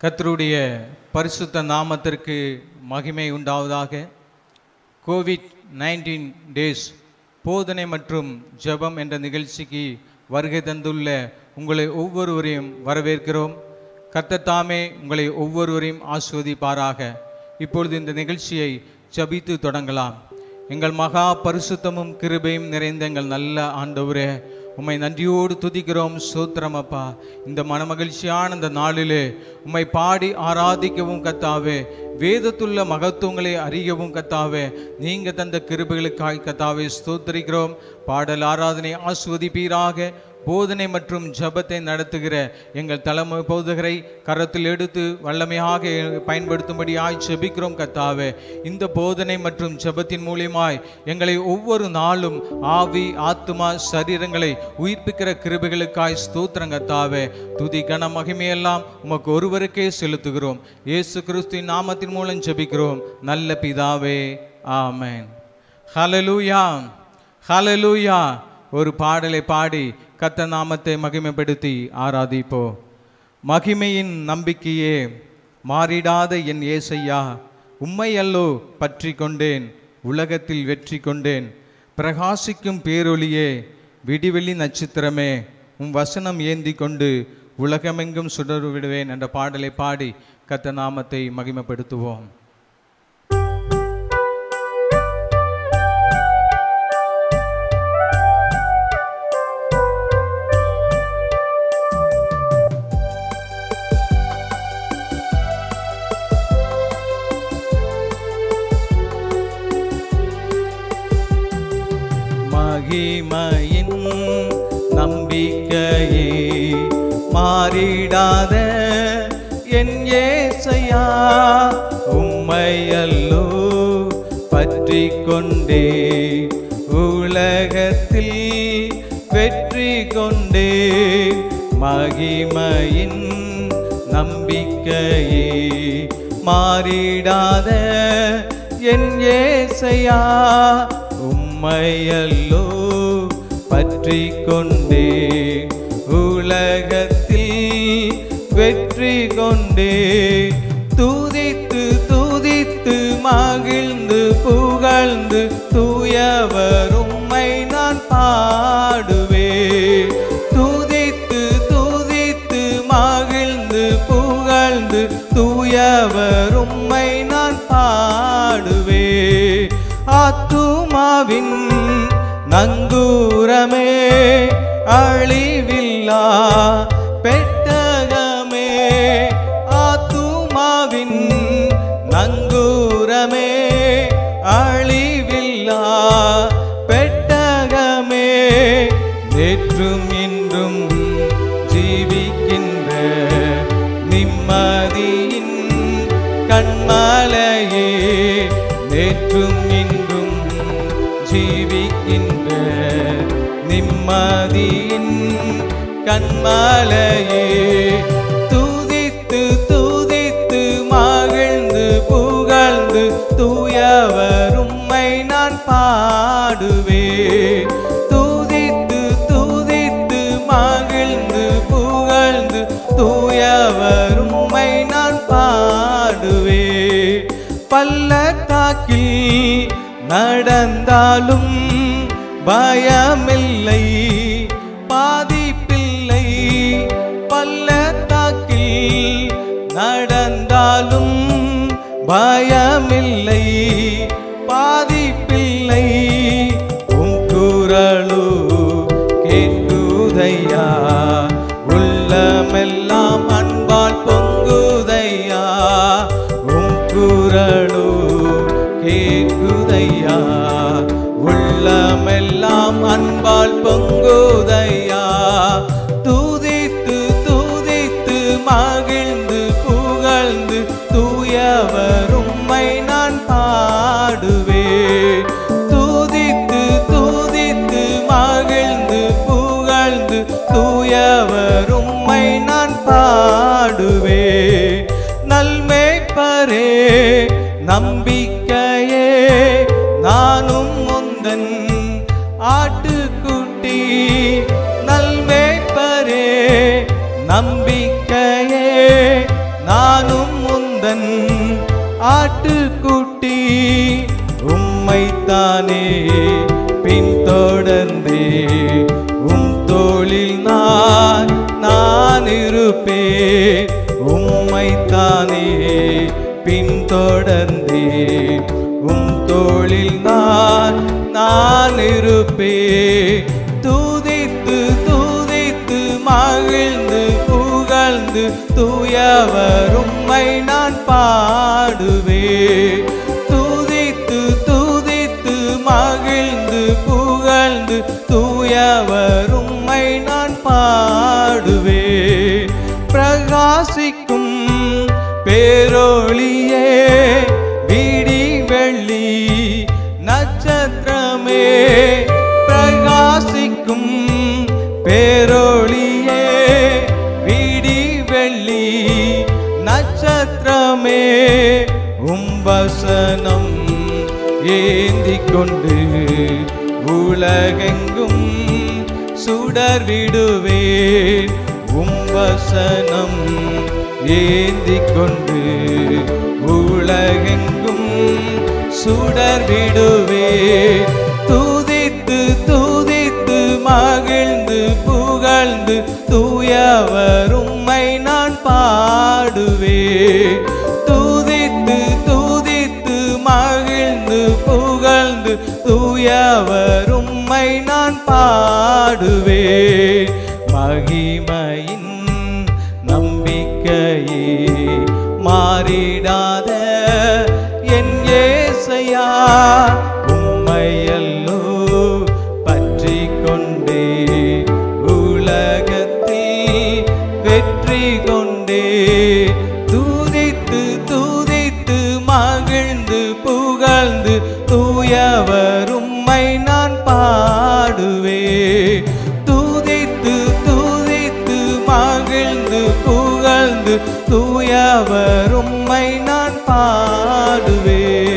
கர்த்தருடைய பரிசுத்த நாமத்திற்கு மகிமை உண்டாவதாக கோவிட் நைன்டீன் டேஸ் போதனை மற்றும் ஜெபம் என்ற நிகழ்ச்சிக்கு வருகை தந்துள்ள உங்களை ஒவ்வொருவரையும் வரவேற்கிறோம் கர்த்தர் தாமே உங்களை ஒவ்வொருவரையும் ஆஸ்வதிப்பாராக இப்பொழுது இந்த நிகழ்ச்சியை ஜபித்து தொடங்கலாம் எங்கள் மகா பரிசுத்தமும் கிருபையும் நிறைந்த எங்கள் நல்ல ஆண்டவரே உம்மை நன்றியோடு துதிக்கிறோம் சோத்திரம் அப்பா இந்த மனமகிழ்ச்சியான இந்த நாளிலே உம்மை பாடி ஆராதிக்கவும் கத்தாவே வேதத்துள்ள மகத்துவங்களை அறியவும் கத்தாவே நீங்க தந்த கிருபைகளுக்காய் கத்தாவே ஸ்தோத்திரிக்கிறோம் பாடல் ஆராதனை ஆஸ்வதிப்பீராக போதனை மற்றும் ஜபத்தை நடத்துகிற எங்கள் தலைமை போதகரை கரத்தில் எடுத்து வல்லமையாக பயன்படுத்தும்படியாய் ஜெபிக்கிறோம் கத்தாவே இந்த போதனை மற்றும் ஜபத்தின் மூலியமாய் எங்களை ஒவ்வொரு நாளும் ஆவி ஆத்துமா சரீரங்களை உயிர்ப்பிக்கிற கிருபைகளுக்காய் ஸ்தோத்திரம் கத்தாவே துதி கன மகிமையெல்லாம் உமக்கு ஒருவருக்கே செலுத்துகிறோம் இயேசு கிறிஸ்துவின் நாமத்தின் மூலம் ஜெபிக்கிறோம் நல்ல பிதாவே ஆமென் ஹalleluya ஹalleluya ஒரு பாடலை பாடி கத்த நாமத்தை மகிமைப்படுத்தி ஆராதிப்போ மகிமையின் நம்பிக்கையே மாறிடாத என் ஏசையா உம்மை அல்லோ பற்றி கொண்டேன் உலகத்தில் வெற்றி கொண்டேன் பிரகாசிக்கும் பேரொளியே விடிவெளி நட்சத்திரமே உம் வசனம் ஏந்தி கொண்டு உலகமெங்கும் சுடரு விடுவேன் என்ற பாடலை பாடி கத்த நாமத்தை மகிமைப்படுத்துவோம் மகிமையின் நம்பிக்கையே மாறிடாத என் ஏசையா உம்மையல்லோ பற்றி கொண்டே உலகத்தில் வெற்றி கொண்டே மகிமையின் நம்பிக்கையே மாறிடாத என் ஏசையா உம்மையல்லோ பற்றி கொண்டே உலகத்தில் வெற்றி கொண்டே துதித்து துதித்து மகிழ்ந்து புகழ்ந்து தூயவர் உம்மை நான் பாடுவே துதித்து துதித்து மகிழ்ந்து புகழ்ந்து தூயவர் உம்மை நான் பாடுவே ஆத்துமாவின் நங்கூரமே அழிவில்லா பெட்டகமே ஆத்துமாவின் நங்கூரமே அழிவில்லா பெட்டகமே நேற்றும் இன்றும் ஜீவிக்கின்ற நிம்மதியின் கண்மலையே நேற்றும் இன்றும் ஜீவிக்கின்ற நிம்மதியின் கண்மலையே துதித்து துதித்து மகிழ்ந்து புகழ்ந்து தூயவர் உம்மை நான் பாடுவேன் துதித்து துதித்து மகிழ்ந்து புகழ்ந்து தூயவர் உம்மை நான் பாடுவேன் பள்ளத்தாக்கில் நடந்தாலும் பயமில்லை பாதிப்பில்லை பள்ளத்தாக்கில் நடந்தாலும் பயமில்லை பாதிப்பில்லை உம் குரலோ கேட்குதையா உள்ளமெல்லாம் அன்பால் பொங்குதையா உம் குரலோ கேட்குதையா உள்ளமெல்லாம் அன்பால் பொங்குதையா துதித்து துதித்து மகிழ்ந்து புகழ்ந்து தூயவர் உம்மை நான் பாடுவேன் துதித்து துதித்து மகிழ்ந்து புகழ்ந்து தூயவர் உம்மை நான் பாடுவேன் நல்மேய்ப்பரே நம்பிக்கையே நானும் முந்தன் ஆட்டுக்குட்டி நல்மேய்ப்பரே நம்பிக்கையே நான் உம்மைத்தானே பின்தொடர்ந்தே உம் தோளில் நான் நான் இருப்பேன் உம்மைத்தானே பின்தொடர்ந்தே உம் தோளில் நான் நான் இருப்பேன் துதித்து துதித்து மகிழ்ந்து புகழ்ந்து தூயவர் உம்மை நான் பாடுவேன் துதித்து துதித்து மகிழ்ந்து புகழ்ந்து தூயவர் உம்மை நான் பாடுவேன் பிரகாசிக்கும் பேரொளியே விடி வெள்ளி நட்சத்திரமே பிரகாசிக்கும் பேரொளியே விடி வெள்ளி நட்சத்திரமே உம்பசனம் ஏந்தி கொண்டு உலகெங்கும் சுடர் விடுவேன் உம்பசனம் ஏந்தி கொண்டு உலகெங்கும் சுடர் விடுவேன் துதித்து துதித்து மகிழ்ந்து புகழ்ந்து தூயவர் உம்மை நான் பாடுவேன் துதித்து துதித்து மகிழ்ந்து புகழ்ந்து தூயவர் உம்மை நான் பாடுவேன் மகிமையின் நம்பிக்கையே மாறிடாத என் ஏசையா உம்மையல்லோ பற்றி கொண்டே உலகத்தில் வெற்றி கொண்டே துதித்து துதித்து மகிழ்ந்து புகழ்ந்து தூயவர் உம்மை நான் பாடுவே துதித்து துதித்து மகிழ்ந்து புகழ்ந்து தூயவர் உம்மை நான் பாடுவே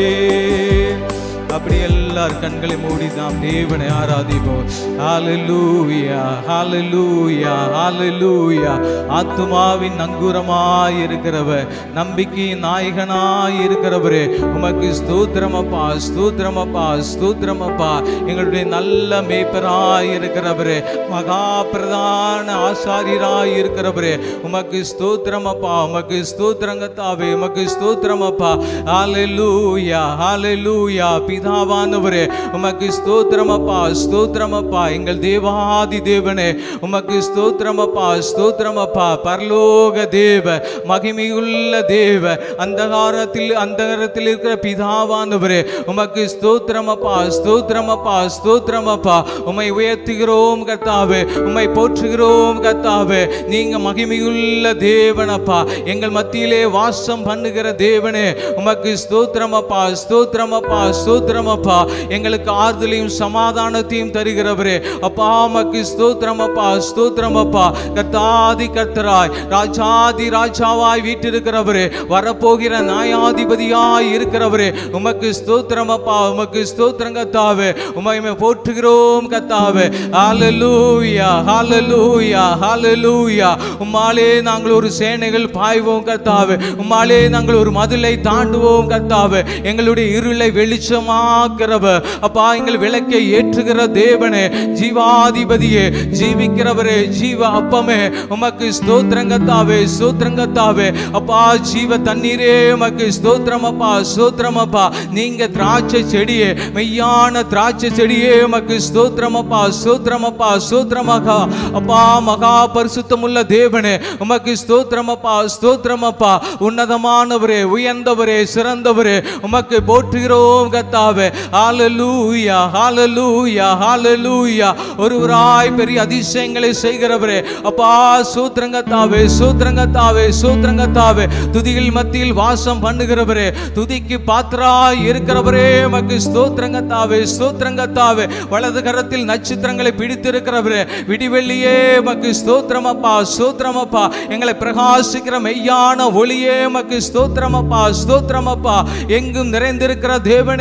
அப்படி எல்லார் கண்களை மூடி நாம் தேவனை ஆராதிப்போம் ஹalleluya ஹalleluya ஹalleluya ஆத்துமாவின் நங்கூரமாய் இருக்கிறவர் நம்பிக்கையின் நாயகனாய் இருக்கிறவரே உமக்கு ஸ்தோத்திரமப்பா ஸ்தோத்திரமப்பா ஸ்தோத்திரமப்பா எங்களுடைய நல்ல மேய்ப்பராய் இருக்கிறவரே மகா பிரதான ஆசாரியராய் இருக்கிறவரே உமக்கு ஸ்தோத்திரமப்பா உமக்கு ஸ்தோத்திரங்கத்தாவே உமக்கு ஸ்தோத்திரமப்பா ஹalleluya ஹalleluya பிதாவானவரே உமக்கு ஸ்தோத்திரமப்பா ஸ்தோத்திரமப்பா எங்கள் தேவாதி தேவனே உமக்கு ஸ்தோத்திரமப்பா ஸ்தோத்திரமப்பா பரலோக தேவ மகிமையுள்ள தேவ அந்தகாரத்தில் அந்தகாரத்தில் இருக்கிற பிதாவானவரே உமக்கு ஸ்தோத்திரமப்பா ஸ்தோத்திரமப்பா ஸ்தோத்திரமப்பா உம்மை உயர்த்துகிறோம் கர்த்தாவே உம்மை போற்றுகிறோம் கர்த்தாவே நீங்க மகிமையுள்ள தேவனப்பா எங்கள் மத்தியிலே வாசம் பண்ணுகிற தேவனே உமக்கு ஸ்தோத்திரமப்பா ஸ்தோத்திரமப்பா ஸ்தோத்திரமப்பா எங்களுக்கு ஆறுதலையும் சமாதானத்தையும் தருகிறவரே அப்பா உமக்கு ஸ்தோத்திரமப்பா ஸ்தோத்திரமப்பா கர்த்தாதி கர்த்தராய் ராஜாதி ராஜாவாய் வீட்டிருக்கிறவரே வரப்போகிற நியாயாதிபதியாய் இருக்கிறவரே உமக்கு ஸ்தோத்திரமப்பா உமக்கு ஸ்தோத்திரம் கத்தாவே உமை போற்றுகிறோம் கத்தாவே ஹalleluya ஹalleluya ஹalleluya உம்மாலே நாங்கள் ஒரு சேனைகள் பாய்வோம் கர்த்தாவே உம்மாலே நாங்கள் ஒரு மதிலை தாண்டுவோம் கர்த்தாவே எங்களுடைய இருளை வெளிச்சமாக்கிறவர் அப்பா எங்கள் விளக்கை ஏற்றுகிற தேவனே ஜீவாதிபதியே ஜீவிக்கிறவரே ஜீவ அப்பமே உமக்கு ஸ்தோத்திரங்கத்தாவே ஸ்தோத்திரங்கத்தாவே அப்பா ஜீவ தண்ணீரே உமக்கு ஸ்தோத்திரமப்பா ஸ்தோத்திரமப்பா நீங்க திராட்சை செடியே மெய்யான திராட்சை செடியே உமக்கு ஸ்தோத்திரமப்பா ஸ்தோத்திரமப்பா ஸ்தோத்திரமகா அப்பா மகா பரிசுத்தமுள்ள தேவனே உமக்கு ஸ்தோத்திரமப்பா ஸ்தோத்திரமப்பா உன்னதமானவரே உயர்ந்தவரே சிறந்தவரே உமக்கு போற்றுகிறோம் கத்தாவே ஹalleluya ஹalleluya ஹalleluya ஒருவராய் பெரிய அதிசயங்களை செய்கிறவரே அப்பா சூத்திரங்கத்தாவே சூத்திரங்கத்தாவே சூத்திரங்கத்தாவே துதிகள் மத்தியில் வாசம் பண்ணுகிறவரே துதிக்கு பாத்திராய் இருக்கிறவரே உமக்கு ஸ்தோத்திரங்கத்தாவே ஸ்தோத்திரங்கத்தாவே வலது கரத்தில் நட்சத்திரங்களை பிடித்திருக்கிறவரே விடிவெள்ளியே உமக்கு ஸ்தோத்திரமப்பா ஸ்தோத்திரமப்பா எங்களை பிரகாசிக்கிற மெய்யான ஒளியே உமக்கு ஸ்தோத்திரமப்பா ஸ்தோத்திரமப்பா எங்கும் நிறைந்திருக்கிற தேவனே உமக்கு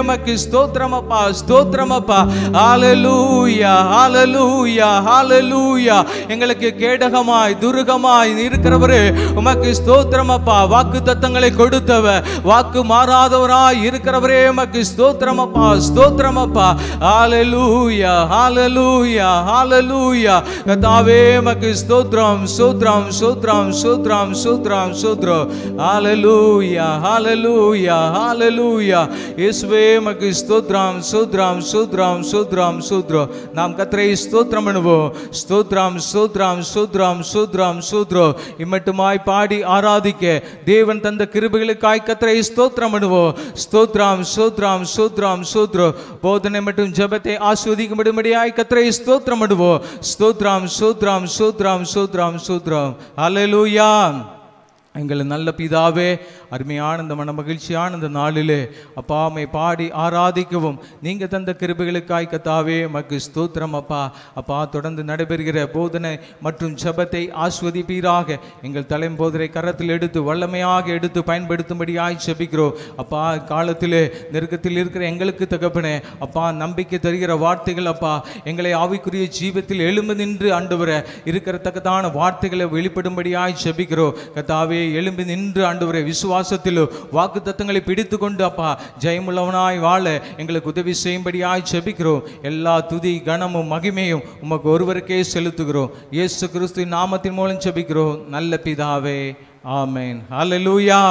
மக்கு ஸ்தோத்திரமப்பா ஸ்தோத்திரமப்பா ஹalleluya ஹalleluya ஹalleluya எங்களுக்கு கேடகமாய் துருகமாய் இருக்கிறவரே உமக்கு ஸ்தோத்திரமப்பா வாக்கு தத்தங்களை கொடுத்தவ வாக்கு மாறாதவராய் இருக்கிறவரே உமக்கு ஸ்தோத்திரமப்பா ஸ்தோத்திரமப்பா ஹalleluya ஹalleluya ஹalleluya கர்த்தாவே உமக்கு ஸ்தோத்திரம் ஸ்தோத்திரம் ஸ்தோத்திரம் ஸ்தோத்திரம் ஸ்தோத்திரம் ஸ்தோத்திரம் ஹalleluya ஹalleluya ஹalleluya இயேசுவே உமக்கு ஸ்தோத்திரம் ஸ்தோத்திரம் ஸ்தோத்திரம் ஸ்தோத்திரம் ஸ்தோத்திரம் நாம் கர்த்தரை ஸ்தோத்திரம் பண்ணுவோம் ஸ்தோத்திரம் ஸ்தோத்திரம் ஸ்தோத்திரம் ஸ்தோத்திரம் ஸ்தோத்திரம் இம்மட்டுமாய் பாடி ஆராதிக்க தேவன் தந்த கிருபைகளுக்காய் கர்த்தரை ஸ்தோத்திரம் பண்ணுவோம் ஸ்தோத்திரம் ஸ்தோத்திரம் ஸ்தோத்திரம் ஸ்தோத்திரம் போதனை மற்றும் ஜெபத்தை ஆஸ்வதிக்கும்படியாய் கர்த்தரை ஸ்தோத்திரம் பண்ணுவோம் ஸ்தோத்திரம் ஸ்தோத்திரம் ஸ்தோத்திரம் ஸ்தோத்திரம் ஸ்தோத்திரம் ஹalleluya எங்கள் நல்ல பிதாவே அருமையான இந்த மன மகிழ்ச்சியான இந்த நாளிலே அப்பா அம்மை பாடி ஆராதிக்கவும் நீங்க தந்த கிருபைகளுக்காய் கத்தாவே மக்கு ஸ்தோத்திரம் அப்பா அப்பா தொடர்ந்து நடைபெறுகிற போதனை மற்றும் ஜெபத்தை ஆஸ்வதிப்பீராக எங்கள் தலைம்போதரை கரத்தில் எடுத்து வல்லமையாக எடுத்து பயன்படுத்தும்படியாய் ஜெபிக்கிறோம் அப்பா காலத்திலே நெருக்கத்தில் இருக்கிற எங்களுக்கு தகப்பனே அப்பா நம்பிக்கை தருகிற வார்த்தைகள் அப்பா எங்களை ஆவிக்குரிய ஜீவத்தில் எழும்பு நின்று ஆண்டவர இருக்கிறத்தக்கதான வார்த்தைகளை வெளிப்படும்படியாய் ஜெபிக்கிறோம் கத்தாவே எழும்பி நின்று ஆண்டவரை விசுவாசத்திலும் வாக்கு தத்தங்களை பிடித்து கொண்டு அப்பா ஜெயமுள்ளவனாய் வாழ எங்களுக்கு உதவி செய்யும்படியாய் ஜெபிக்கிறோம் எல்லா துதி கனமும் மகிமையும் உமக்கு ஒருவருக்கே செலுத்துகிறோம் இயேசு கிறிஸ்துவின் நாமத்தின் மூலம் ஜெபிக்கிறோம் நல்ல பிதாவே ஆமென் ஹalleluya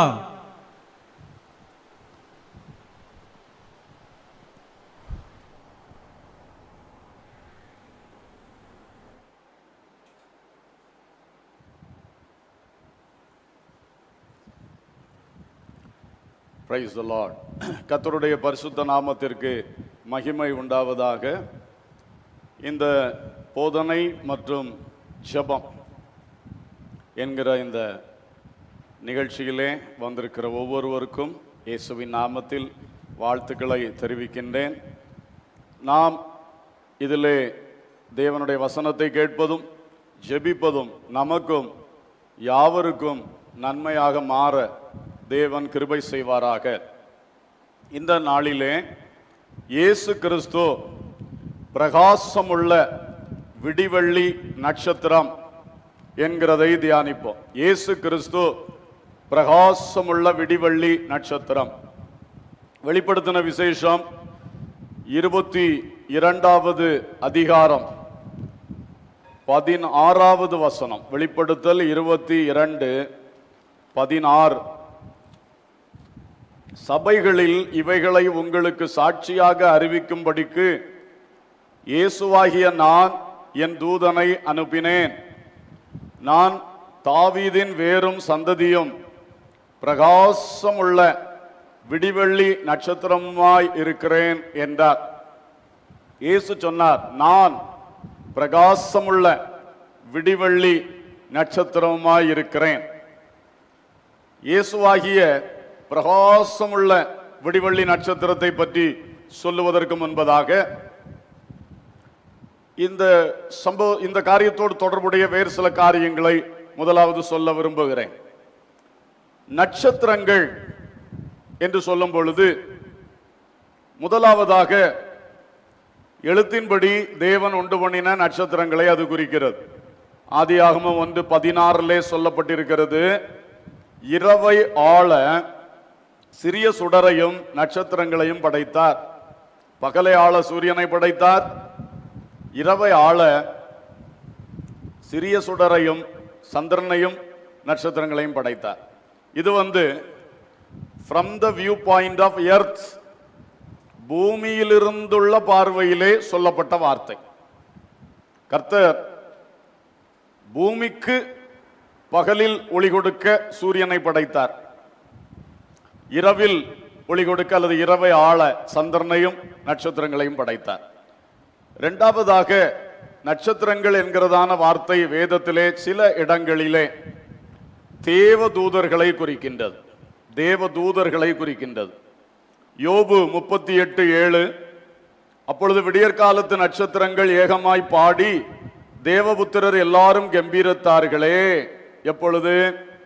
பிரைஸ் த லார்ட் கர்த்தருடைய பரிசுத்த நாமத்திற்கு மகிமை உண்டாவதாக இந்த போதனை மற்றும் ஜெபம் என்கிற இந்த நிகழ்ச்சியிலே வந்திருக்கிற ஒவ்வொருவருக்கும் இயேசுவின் நாமத்தில் வாழ்த்துக்களை தெரிவிக்கின்றேன் நாம் இதிலே தேவனுடைய வசனத்தை கேட்பதும் ஜெபிப்பதும் நமக்கும் யாவருக்கும் நன்மையாக மாற தேவன் கிருபை செய்வாராக இந்த நாளிலே இயேசு கிறிஸ்து பிரகாசமுள்ள விடிவெள்ளி நட்சத்திரம் என்கிறதை தியானிப்போம் இயேசு கிறிஸ்து பிரகாசமுள்ள விடிவெள்ளி நட்சத்திரம் வெளிப்படுத்தின விசேஷம் இருபத்தி இரண்டாவது அதிகாரம் பதினாறாவது வசனம் வெளிப்படுத்தல் இருபத்தி இரண்டு பதினாறு சபைகளில் இவைகளை உங்களுக்கு சாட்சியாக அறிவிக்கும்படிக்கு இயேசுவாகிய நான் என் தூதனை அனுப்பினேன் நான் தாவீதின் வேரும் சந்ததியும் பிரகாசமுள்ள விடிவெள்ளி நட்சத்திரமாய் இருக்கிறேன் என்றார் இயேசு சொன்னார் நான் பிரகாசமுள்ள விடிவெள்ளி நட்சத்திரமாய் இருக்கிறேன் இயேசுவாகிய பிரகாசமுள்ள விடிவெள்ளி நட்சத்திரத்தை பற்றி சொல்லுவதற்கு முன்பதாக இந்த சம்பவ இந்த காரியத்தோடு தொடர்புடைய வேறு சில காரியங்களை முதலாவது சொல்ல விரும்புகிறேன் நட்சத்திரங்கள் என்று சொல்லும் பொழுது முதலாவதாக எழுத்தின்படி தேவன் உண்டு பண்ணின நட்சத்திரங்களை அது குறிக்கிறது ஆதியாகமம் ஒன்று பதினாறிலே சொல்லப்பட்டிருக்கிறது இரவை ஆள சிறிய சுடரையும் நட்சத்திரங்களையும் படைத்தார் பகலை ஆள சூரியனை படைத்தார் இரவை ஆள சிறிய சுடரையும் சந்திரனையும் நட்சத்திரங்களையும் படைத்தார் இது வந்து from the view point of earth பூமியிலிருந்துள்ள பார்வையிலே சொல்லப்பட்ட வார்த்தை கர்த்தர் பூமிக்கு பகலில் ஒளி கொடுக்க சூரியனை படைத்தார் இரவில் ஒளி கொடுக்க அல்லது இரவை ஆள சந்திரனையும் நட்சத்திரங்களையும் படைத்தார் இரண்டாவதாக நட்சத்திரங்கள் என்கிறதான வார்த்தை வேதத்திலே சில இடங்களிலே தேவ தூதர்களை குறிக்கின்றது தேவ தூதர்களை குறிக்கின்றது யோபு முப்பத்தி எட்டு ஏழு அப்பொழுது விடியற்காலத்து நட்சத்திரங்கள் ஏகமாய் பாடி தேவபுத்திரர் எல்லாரும் கம்பீரத்தார்களே எப்பொழுது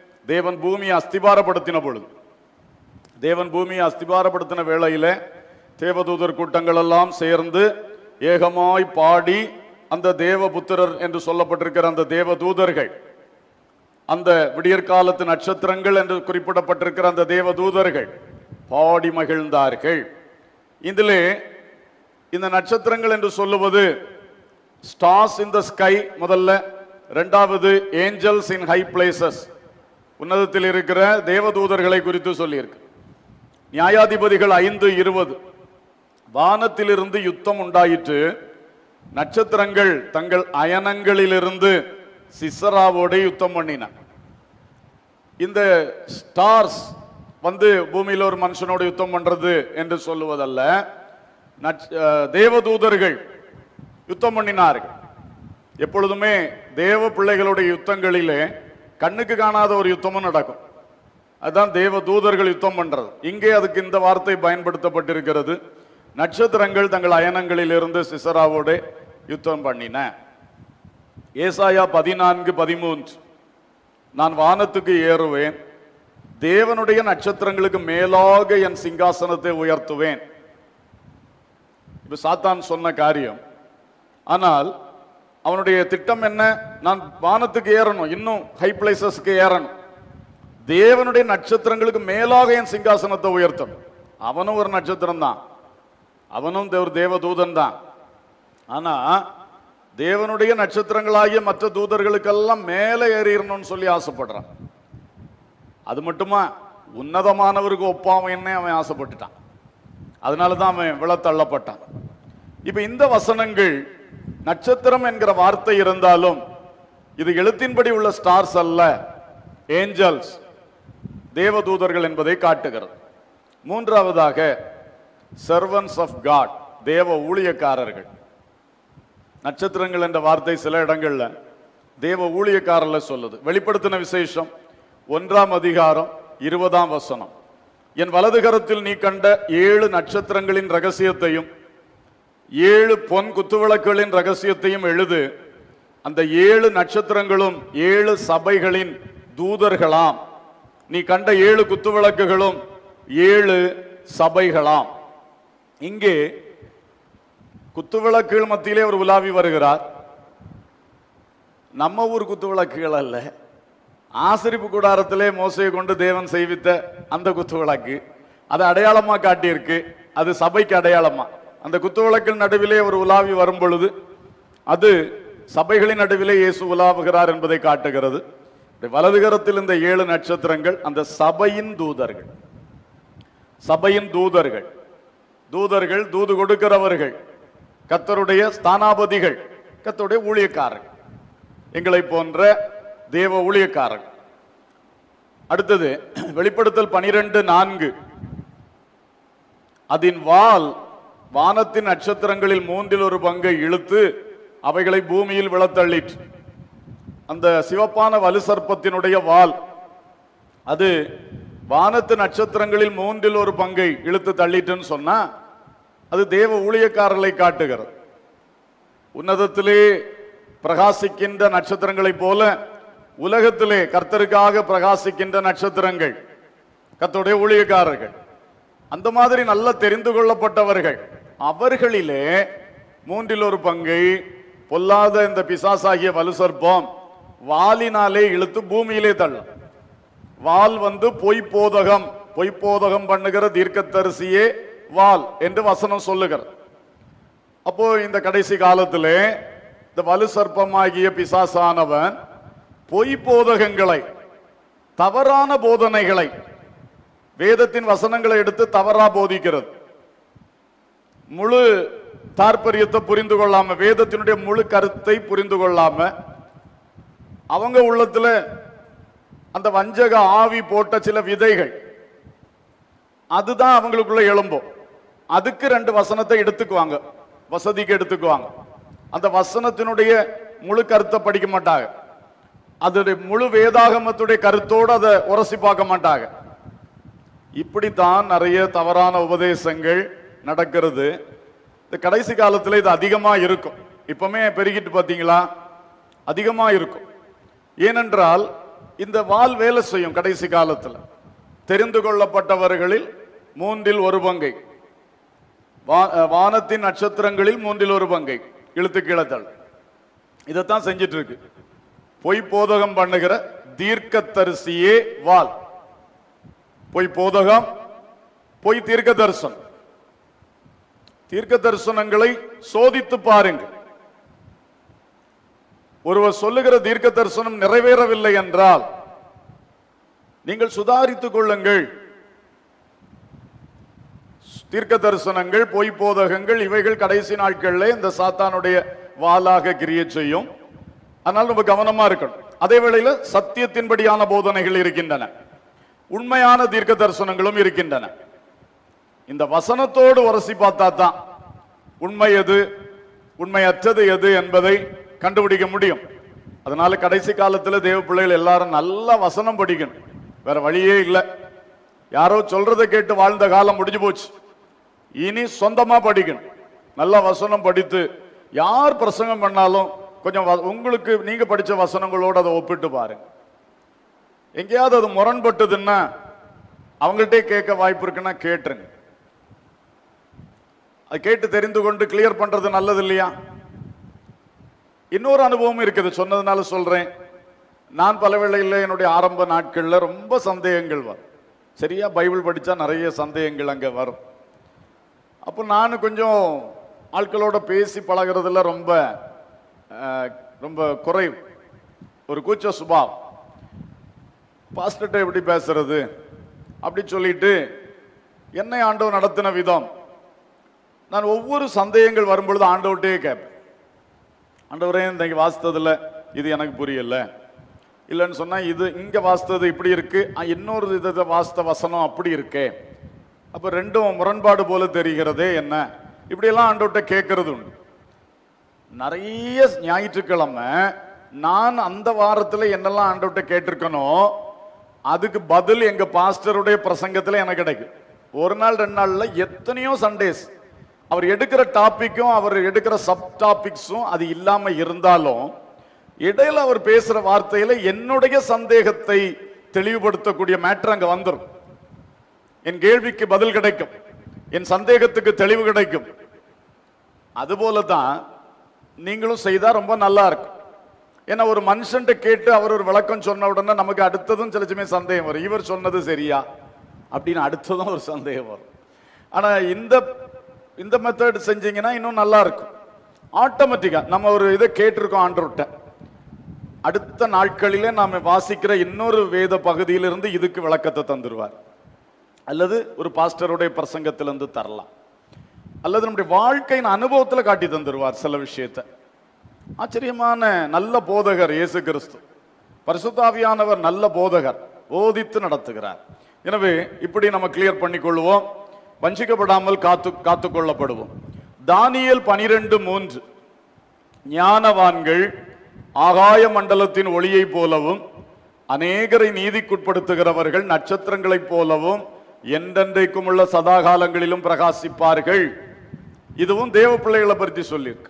தேவன் பூமியை அஸ்திபாரப்படுத்தின பொழுது தேவன் பூமியை அஸ்திபாரப்படுத்தின வேளையில தேவதூதர் கூட்டங்கள் எல்லாம் சேர்ந்து ஏகமாய் பாடி அந்த தேவபுத்திரர் என்று சொல்லப்பட்டிருக்கிற அந்த தேவதூதர்கள் அந்த விடியற்காலத்து நட்சத்திரங்கள் என்று குறிப்பிடப்பட்டிருக்கிற அந்த தேவதூதர்கள் பாடி மகிழ்ந்தார்கள் இதிலே இந்த நட்சத்திரங்கள் என்று சொல்லுவது ஸ்டார்ஸ் இன் த ஸ்கை முதல்ல ரெண்டாவது ஏஞ்சல்ஸ் இன் ஹை பிளேசஸ் உன்னதத்தில் இருக்கிற தேவதூதர்களை குறித்து சொல்லியிருக்கு நியாயாதிபதிகள் ஐந்து இருபது வானத்திலிருந்து யுத்தம் உண்டாயிற்று நட்சத்திரங்கள் தங்கள் அயனங்களிலிருந்து சிசராவோடு யுத்தம் பண்ணின இந்த ஸ்டார்ஸ் வந்து பூமியில் ஒரு மனுஷனோடு யுத்தம் பண்றது என்று சொல்லுவதல்ல நட்ச- அஹ், தேவதூதர்கள் யுத்தம் பண்ணினார்கள் எப்பொழுதுமே தேவ பிள்ளைகளுடைய யுத்தங்களிலே கண்ணுக்கு காணாத ஒரு யுத்தமும் நடக்கும் அதுதான் தேவ தூதர்கள் யுத்தம் பண்றது இங்கே அதுக்கு இந்த வார்த்தை பயன்படுத்தப்பட்டிருக்கிறது நட்சத்திரங்கள் தங்கள் அயனங்களிலிருந்து சிசராவோடு யுத்தம் பண்ணின ஏசாயா பதினான்கு பதிமூன்று நான் வானத்துக்கு ஏறுவேன் தேவனுடைய நட்சத்திரங்களுக்கு மேலாக என் சிங்காசனத்தை உயர்த்துவேன் இப்ப சாத்தான் சொன்ன காரியம் ஆனால் அவனுடைய திட்டம் என்ன நான் வானத்துக்கு ஏறணும் இன்னும் ஹை பிளேசஸ்க்கு ஏறணும் தேவனுடைய நட்சத்திரங்களுக்கு மேலாக என் சிங்காசனத்தை உயர்த்தணும் அவனும் ஒரு நட்சத்திரம் தான் அவனும் ஒரு தேவதூதன் தான் ஆனா தேவனுடைய நட்சத்திரங்களாகிய மற்ற தூதர்களுக்கெல்லாம் மேலே ஏறிடணும்னு சொல்லி ஆசைப்படுறான் அது மட்டுமா உன்னதமானவருக்கு ஒப்பாமைன்னே அவன் ஆசைப்பட்டுட்டான் அதனால தான் அவன் விழத்தள்ளப்பட்டான் இப்ப இந்த வசனங்கள் நட்சத்திரம் என்கிற வார்த்தை இருந்தாலும் இது எழுத்தின்படி உள்ள ஸ்டார்ஸ் அல்ல ஏஞ்சல்ஸ் தேவதூதர்கள் என்பதை காட்டுகிறது மூன்றாவதாக சர்வன்ஸ் ஆஃப் காட் தேவ ஊழியக்காரர்கள் நட்சத்திரங்கள் என்ற வார்த்தை சில இடங்கள்ல தேவ ஊழியக்காரர்ல சொல்லுது வெளிப்படுத்தின விசேஷம் ஒன்றாம் அதிகாரம் இருபதாம் வசனம் என் வலது கரத்தில் நீ கண்ட ஏழு நட்சத்திரங்களின் ரகசியத்தையும் ஏழு பொன் குத்துவிளக்குகளின் ரகசியத்தையும் எழுது அந்த ஏழு நட்சத்திரங்களும் ஏழு சபைகளின் தூதர்களாம் நீ கண்ட ஏழு குத்துவிளக்குகளும் ஏழு சபைகளாம் இங்கே குத்துவிளக்குகள் மத்தியிலே ஒரு உலாவி வருகிறார் நம்ம ஊர் குத்துவிளக்குகள் அல்ல ஆசிரிப்பு கூடாரத்திலே மோசையை கொண்டு தேவன் செய்வித்த அந்த குத்துவிளக்கு அது அடையாளமா காட்டியிருக்கு அது சபைக்கு அடையாளமா அந்த குத்துவிளக்கின் நடுவிலே ஒரு உலாவி வரும் பொழுது அது சபைகளின் நடுவிலே இயேசு உலாவுகிறார் என்பதை காட்டுகிறது இந்த வலதுகரத்தில் இந்த ஏழு நட்சத்திரங்கள் அந்த சபையின் தூதர்கள் சபையின் தூதர்கள் தூதர்கள் தூது கொடுக்கிறவர்கள் கத்தருடைய ஸ்தானாபதிகள் கத்தருடைய ஊழியக்காரர்கள் எங்களை போன்ற தேவ ஊழியக்காரர்கள் அடுத்தது வெளிப்படுத்தல் பனிரெண்டு நான்கு அதன் வால் வானத்தின் நட்சத்திரங்களில் மூன்றில் ஒரு பங்கை இழுத்து அவைகளை பூமியில் விழத்தள்ளிற்று அந்த சிவப்பான வலு சர்ப்பத்தினுடைய வால் அது வானத்து நட்சத்திரங்களில் மூன்றில் ஒரு பங்கை இழுத்து தள்ளிட்டுன்னு சொன்னா அது தேவ ஊழியக்காரர்களை காட்டுகிறது உன்னதத்திலே பிரகாசிக்கின்ற நட்சத்திரங்களைப் போல உலகத்திலே கர்த்தருக்காக பிரகாசிக்கின்ற நட்சத்திரங்கள் கர்த்தருடைய ஊழியக்காரர்கள் அந்த மாதிரி நல்ல தெரிந்து கொள்ளப்பட்டவர்கள் அவர்களிலே மூன்றில் ஒரு பங்கை பொல்லாத இந்த பிசாசாகிய வலுசர்ப்பம் வாலினாலே இழுத்து பூமியிலே தள்ளும் வால் வந்து பொய்ப்போதகம் பொய்ப்போதகம் பண்ணுகிற தீர்க்கதரிசியே வால் என்று வசனம் சொல்லுகிறது அப்போ இந்த கடைசி காலத்திலே இந்த வலு சர்ப்பமாகிய பிசாசானவன் பொய் போதகங்களை தவறான போதனைகளை வேதத்தின் வசனங்களை எடுத்து தவறா போதிக்கிறது முழு தாற்பரியத்தை புரிந்து கொள்ளாம வேதத்தினுடைய முழு கருத்தை புரிந்து கொள்ளாம அவங்க உள்ளத்துல அந்த வஞ்சக ஆவி போட்ட சில விதைகள் அதுதான் அவங்களுக்குள்ள எழும்பும் அதுக்கு ரெண்டு வசனத்தை எடுத்துக்குவாங்க வசதிக்கு எடுத்துக்குவாங்க அந்த வசனத்தினுடைய முழு கருத்தை படிக்க மாட்டாங்க அதோடைய முழு வேதாகமத்துடைய கருத்தோடு அதை உரசி பார்க்க மாட்டாங்க இப்படித்தான் நிறைய தவறான உபதேசங்கள் நடக்கிறது இந்த கடைசி காலத்துல இது அதிகமா இருக்கும் இப்பவுமே பெருகிட்டு பாத்தீங்களா அதிகமா இருக்கும் ஏனென்றால் இந்த வால் வேலை செய்யும் கடைசி காலத்துல தெரிந்து கொள்ளப்பட்டவர்களில் மூன்றில் ஒரு பங்கை வா- அஹ், வானத்தின் நட்சத்திரங்களில் மூன்றில் ஒரு பங்கை இழுத்து கீழத்தள் இதைத்தான் செஞ்சிட்டு இருக்கு பொய் போதகம் பண்ணுகிற தீர்க்கதரிசியே வால் பொய் போதகம் பொய் தீர்க்க தரிசனம் தீர்க்க தரிசனங்களை சோதித்து பாருங்கள் ஒருவர் சொல்லுகிற தீர்க்க தரிசனம் நிறைவேறவில்லை என்றால் நீங்கள் சுதாரித்துக் கொள்ளுங்கள் தீர்க்க தரிசனங்கள் பொய் போதகங்கள் இவைகள் கடைசி நாட்கள்ல இந்த சாத்தானுடைய வாளாக கிரிய செய்யும் அதனால நம்ம கவனமா இருக்கணும் அதே வேளையில சத்தியத்தின்படியான போதனைகள் இருக்கின்றன உண்மையான தீர்க்க தரிசனங்களும் இருக்கின்றன இந்த வசனத்தோடு உரசி பார்த்தா தான் உண்மை எது உண்மையற்றது எது என்பதை கண்டுபிடிக்க முடியும் அதனால கடைசி காலத்துல தேவ பிள்ளைகள் எல்லாரும் நல்லா வசனம் படிக்கணும் வேற வழியே இல்லை யாரோ சொல்றதை கேட்டு வாழ்ந்த காலம் முடிஞ்சு போச்சு இனி சொந்தமா படிக்கணும் நல்லா வசனம் படித்து யார் பிரசங்கம் பண்ணாலும் கொஞ்சம் வ- உங்களுக்கு நீங்க படிச்ச வசனங்களோட அதை ஒப்பிட்டு பாருங்க எங்கேயாவது அது முரண்பட்டதுன்னா அவங்கள்ட்டே கேட்க வாய்ப்பு இருக்குன்னா கேட்டுருங்க அது கேட்டு தெரிந்து கொண்டு கிளியர் பண்றது நல்லது இல்லையா இன்னொரு அனுபவம் இருக்குது சொன்னதுனால சொல்றேன் நான் பல வேளையில் என்னுடைய ஆரம்ப நாட்கள்ல ரொம்ப சந்தேகங்கள் வரும் சரியா பைபிள் படிச்சா நிறைய சந்தேகங்கள் அங்க வரும் அப்போ நான் கொஞ்சம் ஆட்களோட பேசி பழகுறதுல ரொம்ப அஹ், ரொம்ப குறைவு ஒரு கூச்ச சுபாவம் பாஸ்டர்கிட்ட எப்படி பேசுறது அப்படி சொல்லிட்டு என்னை ஆண்டவர் நடத்தின விதம் நான் ஒவ்வொரு சந்தேகங்கள் வரும்பொழுது ஆண்டவர்கிட்டயே கேட்பேன் ஆண்டவரே இன்னைக்கு வாசித்ததுல இது எனக்கு புரியல இல்லைன்னு சொன்னா இது இங்க வாசித்தது இப்படி இருக்கு ஆ, இன்னொரு இதை வாசித்த வசனம் அப்படி இருக்கே அப்ப ரெண்டும் முரண்பாடு போல தெரிகிறதே என்ன இப்படியெல்லாம் ஆண்டவர்கிட்ட கேட்கறது உண்டு நிறைய ஞாயிற்றுக்கிழமை நான் அந்த வாரத்துல என்னெல்லாம் ஆண்டவர்கிட்ட கேட்டிருக்கனோ அதுக்கு பதில் எங்க பாஸ்டருடைய பிரசங்கத்துல எனக்கு கிடைக்கும் ஒரு நாள் ரெண்டு நாள்ல எத்தனையோ சண்டேஸ் அவர் எடுக்கிற டாபிக்கும் அவர் எடுக்கிற சப் டாபிக்ஸும் அது இல்லாம இருந்தாலும் இடையில அவர் பேசுற வார்த்தையில என்னுடைய சந்தேகத்தை தெளிவுபடுத்தக்கூடிய மேட்டர் அங்க வந்துரும் என் கேள்விக்கு பதில் கிடைக்கும் என் சந்தேகத்துக்கு தெளிவு கிடைக்கும் அதுபோல தான் நீங்களும் செய்தா ரொம்ப நல்லா இருக்கும் ஏன்னா ஒரு மனுஷன்ட்ட கேட்டு அவர் ஒரு விளக்கம் சொன்ன உடனே நமக்கு அடுத்ததும் சில சமயம் சந்தேகம் வரும் இவர் சொன்னது சரியா அப்படின்னு அடுத்ததும் ஒரு சந்தேகம் வரும் ஆனா இந்த இந்த மெத்தட் செஞ்சீங்கன்னா இன்னும் நல்லா இருக்கும் ஆட்டோமேட்டிக்கா நம்ம ஒரு இதை கேட்டிருக்கோம் ஆண்டவர்கிட்ட அடுத்த நாட்களிலே நாம வாசிக்கிற இன்னொரு வேத பகுதியிலிருந்து இதுக்கு விளக்கத்தை தந்துருவார் அல்லது ஒரு பாஸ்டருடைய பிரசங்கத்திலிருந்து தரலாம் அல்லது நம்முடைய வாழ்க்கையின் அனுபவத்துல காட்டி தந்துருவார் சில விஷயத்தை ஆச்சரியமான நல்ல போதகர் இயேசு கிறிஸ்து பரிசுத்தாவியானவர் நல்ல போதகர் போதித்து நடத்துகிறார் எனவே இப்படி நம்ம கிளியர் பண்ணிக்கொள்வோம் வஞ்சிக்கப்படாமல் காத்து காத்துக்கொள்ளப்படுவோம் தானியேல் பனிரெண்டு மூன்று ஞானவான்கள் ஆகாய மண்டலத்தின் ஒளியைப் போலவும் அநேகரை நீதிக்குட்படுத்துகிறவர்கள் நட்சத்திரங்களைப் போலவும் என்றென்றைக்கும் உள்ள சதாகாலங்களிலும் பிரகாசிப்பார்கள் இதுவும் தேவ பிள்ளைகளை பற்றி சொல்லியிருக்கு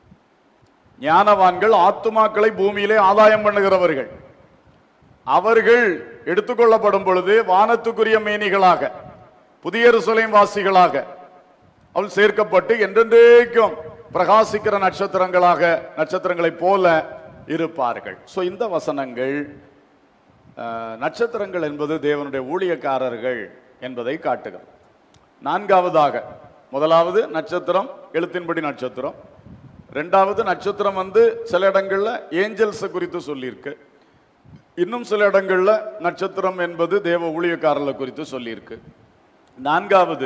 ஞானவான்கள் ஆத்துமாக்களை பூமியிலே ஆதாயம் பண்ணுகிறவர்கள் அவர்கள் எடுத்துக்கொள்ளப்படும் பொழுது வானத்துக்குரிய மேனிகளாக புதிய எருசலேம் வாசிகளாக அவள் சேர்க்கப்பட்டு என்றென்றைக்கும் பிரகாசிக்கிற நட்சத்திரங்களாக நட்சத்திரங்களைப் போல இருப்பார்கள் சோ இந்த வசனங்கள் அஹ், நட்சத்திரங்கள் என்பது தேவனுடைய ஊழியக்காரர்கள் என்பதை காட்டுகிறது நான்காவதாக முதலாவது நட்சத்திரம் எழுத்தின்படி நட்சத்திரம் ரெண்டாவது நட்சத்திரம் வந்து சில இடங்கள்ல ஏஞ்சல்ஸ் குறித்து சொல்லியிருக்கு இன்னும் சில இடங்கள்ல நட்சத்திரம் என்பது தேவ ஊழியக்காரர்களை குறித்து சொல்லியிருக்கு நான்காவது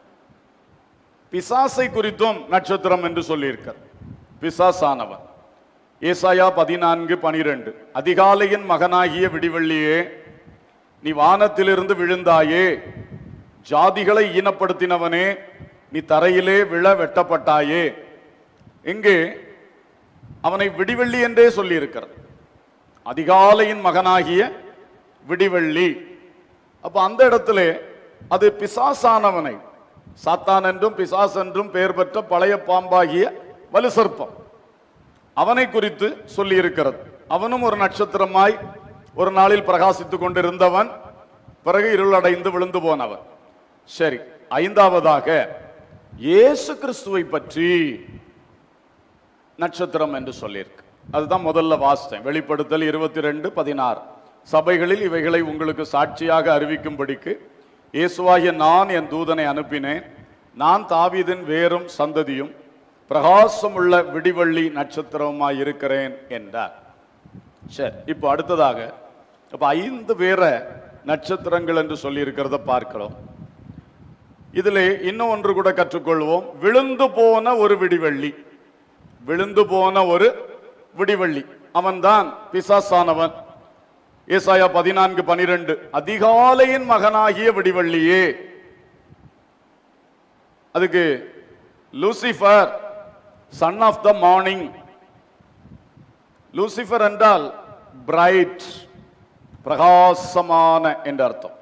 பிசாசை குறித்தும் நட்சத்திரம் என்று சொல்லியிருக்க பிசாசானவன் ஏசாயா பதினான்கு பனிரெண்டு அதிகாலையின் மகனாகிய விடிவெள்ளியே நீ வானத்திலிருந்து விழுந்தாயே ஜாதிகளை ஈனப்படுத்தினவனே நீ தரையிலே விழ வெட்டப்பட்டாயே இங்கே அவனை விடிவெள்ளி என்றே சொல்லியிருக்கிறது அதிகாலையின் மகனாகிய விடிவெள்ளி அப்ப அந்த இடத்திலே அது பிசாசானவனை சாத்தான் என்றும் பிசாஸ் என்றும் பெயர் பெற்ற பழைய பாம்பாகிய வலு சர்ப்பம் அவனை குறித்து சொல்லி இருக்கிறது அவனும் ஒரு நட்சத்திரமாய் ஒரு நாளில் பிரகாசித்துக் கொண்டிருந்தவன் பிறகு இருளடைந்து விழுந்து போனவன் சரி ஐந்தாவதாக இயேசு கிறிஸ்துவை பற்றி நட்சத்திரம் என்று சொல்லியிருக்கு அதுதான் முதல்ல வாசித்தேன் வெளிப்படுத்தல் இருபத்தி ரெண்டு பதினாறு சபைகளில் இவைகளை உங்களுக்கு சாட்சியாக அறிவிக்கும்படிக்கு இயேசுவாகிய நான் என் தூதனை அனுப்பினேன் நான் தாவீதின் வேரும் சந்ததியும் பிரகாசமுள்ள விடிவள்ளி நட்சத்திரமாய் இருக்கிறேன் என்றார் சரி இப்போ அடுத்ததாக அப்ப ஐந்து பேர நட்சத்திரங்கள் என்று சொல்லி இருக்கிறத பார்க்கிறோம் இதிலே இன்னும் ஒன்று கூட கற்றுக்கொள்வோம் விழுந்து போன ஒரு விடிவள்ளி விழுந்து போன ஒரு விடிவள்ளி அவன்தான் பிசாசானவன் ஏசாயா பதினான்கு பனிரெண்டு அதிகாலையின் மகனாகிய விடிவள்ளியே அதுக்கு Lucifer son of the morning Lucifer என்றால் பிரைட் பிரகாசமான என்று அர்த்தம்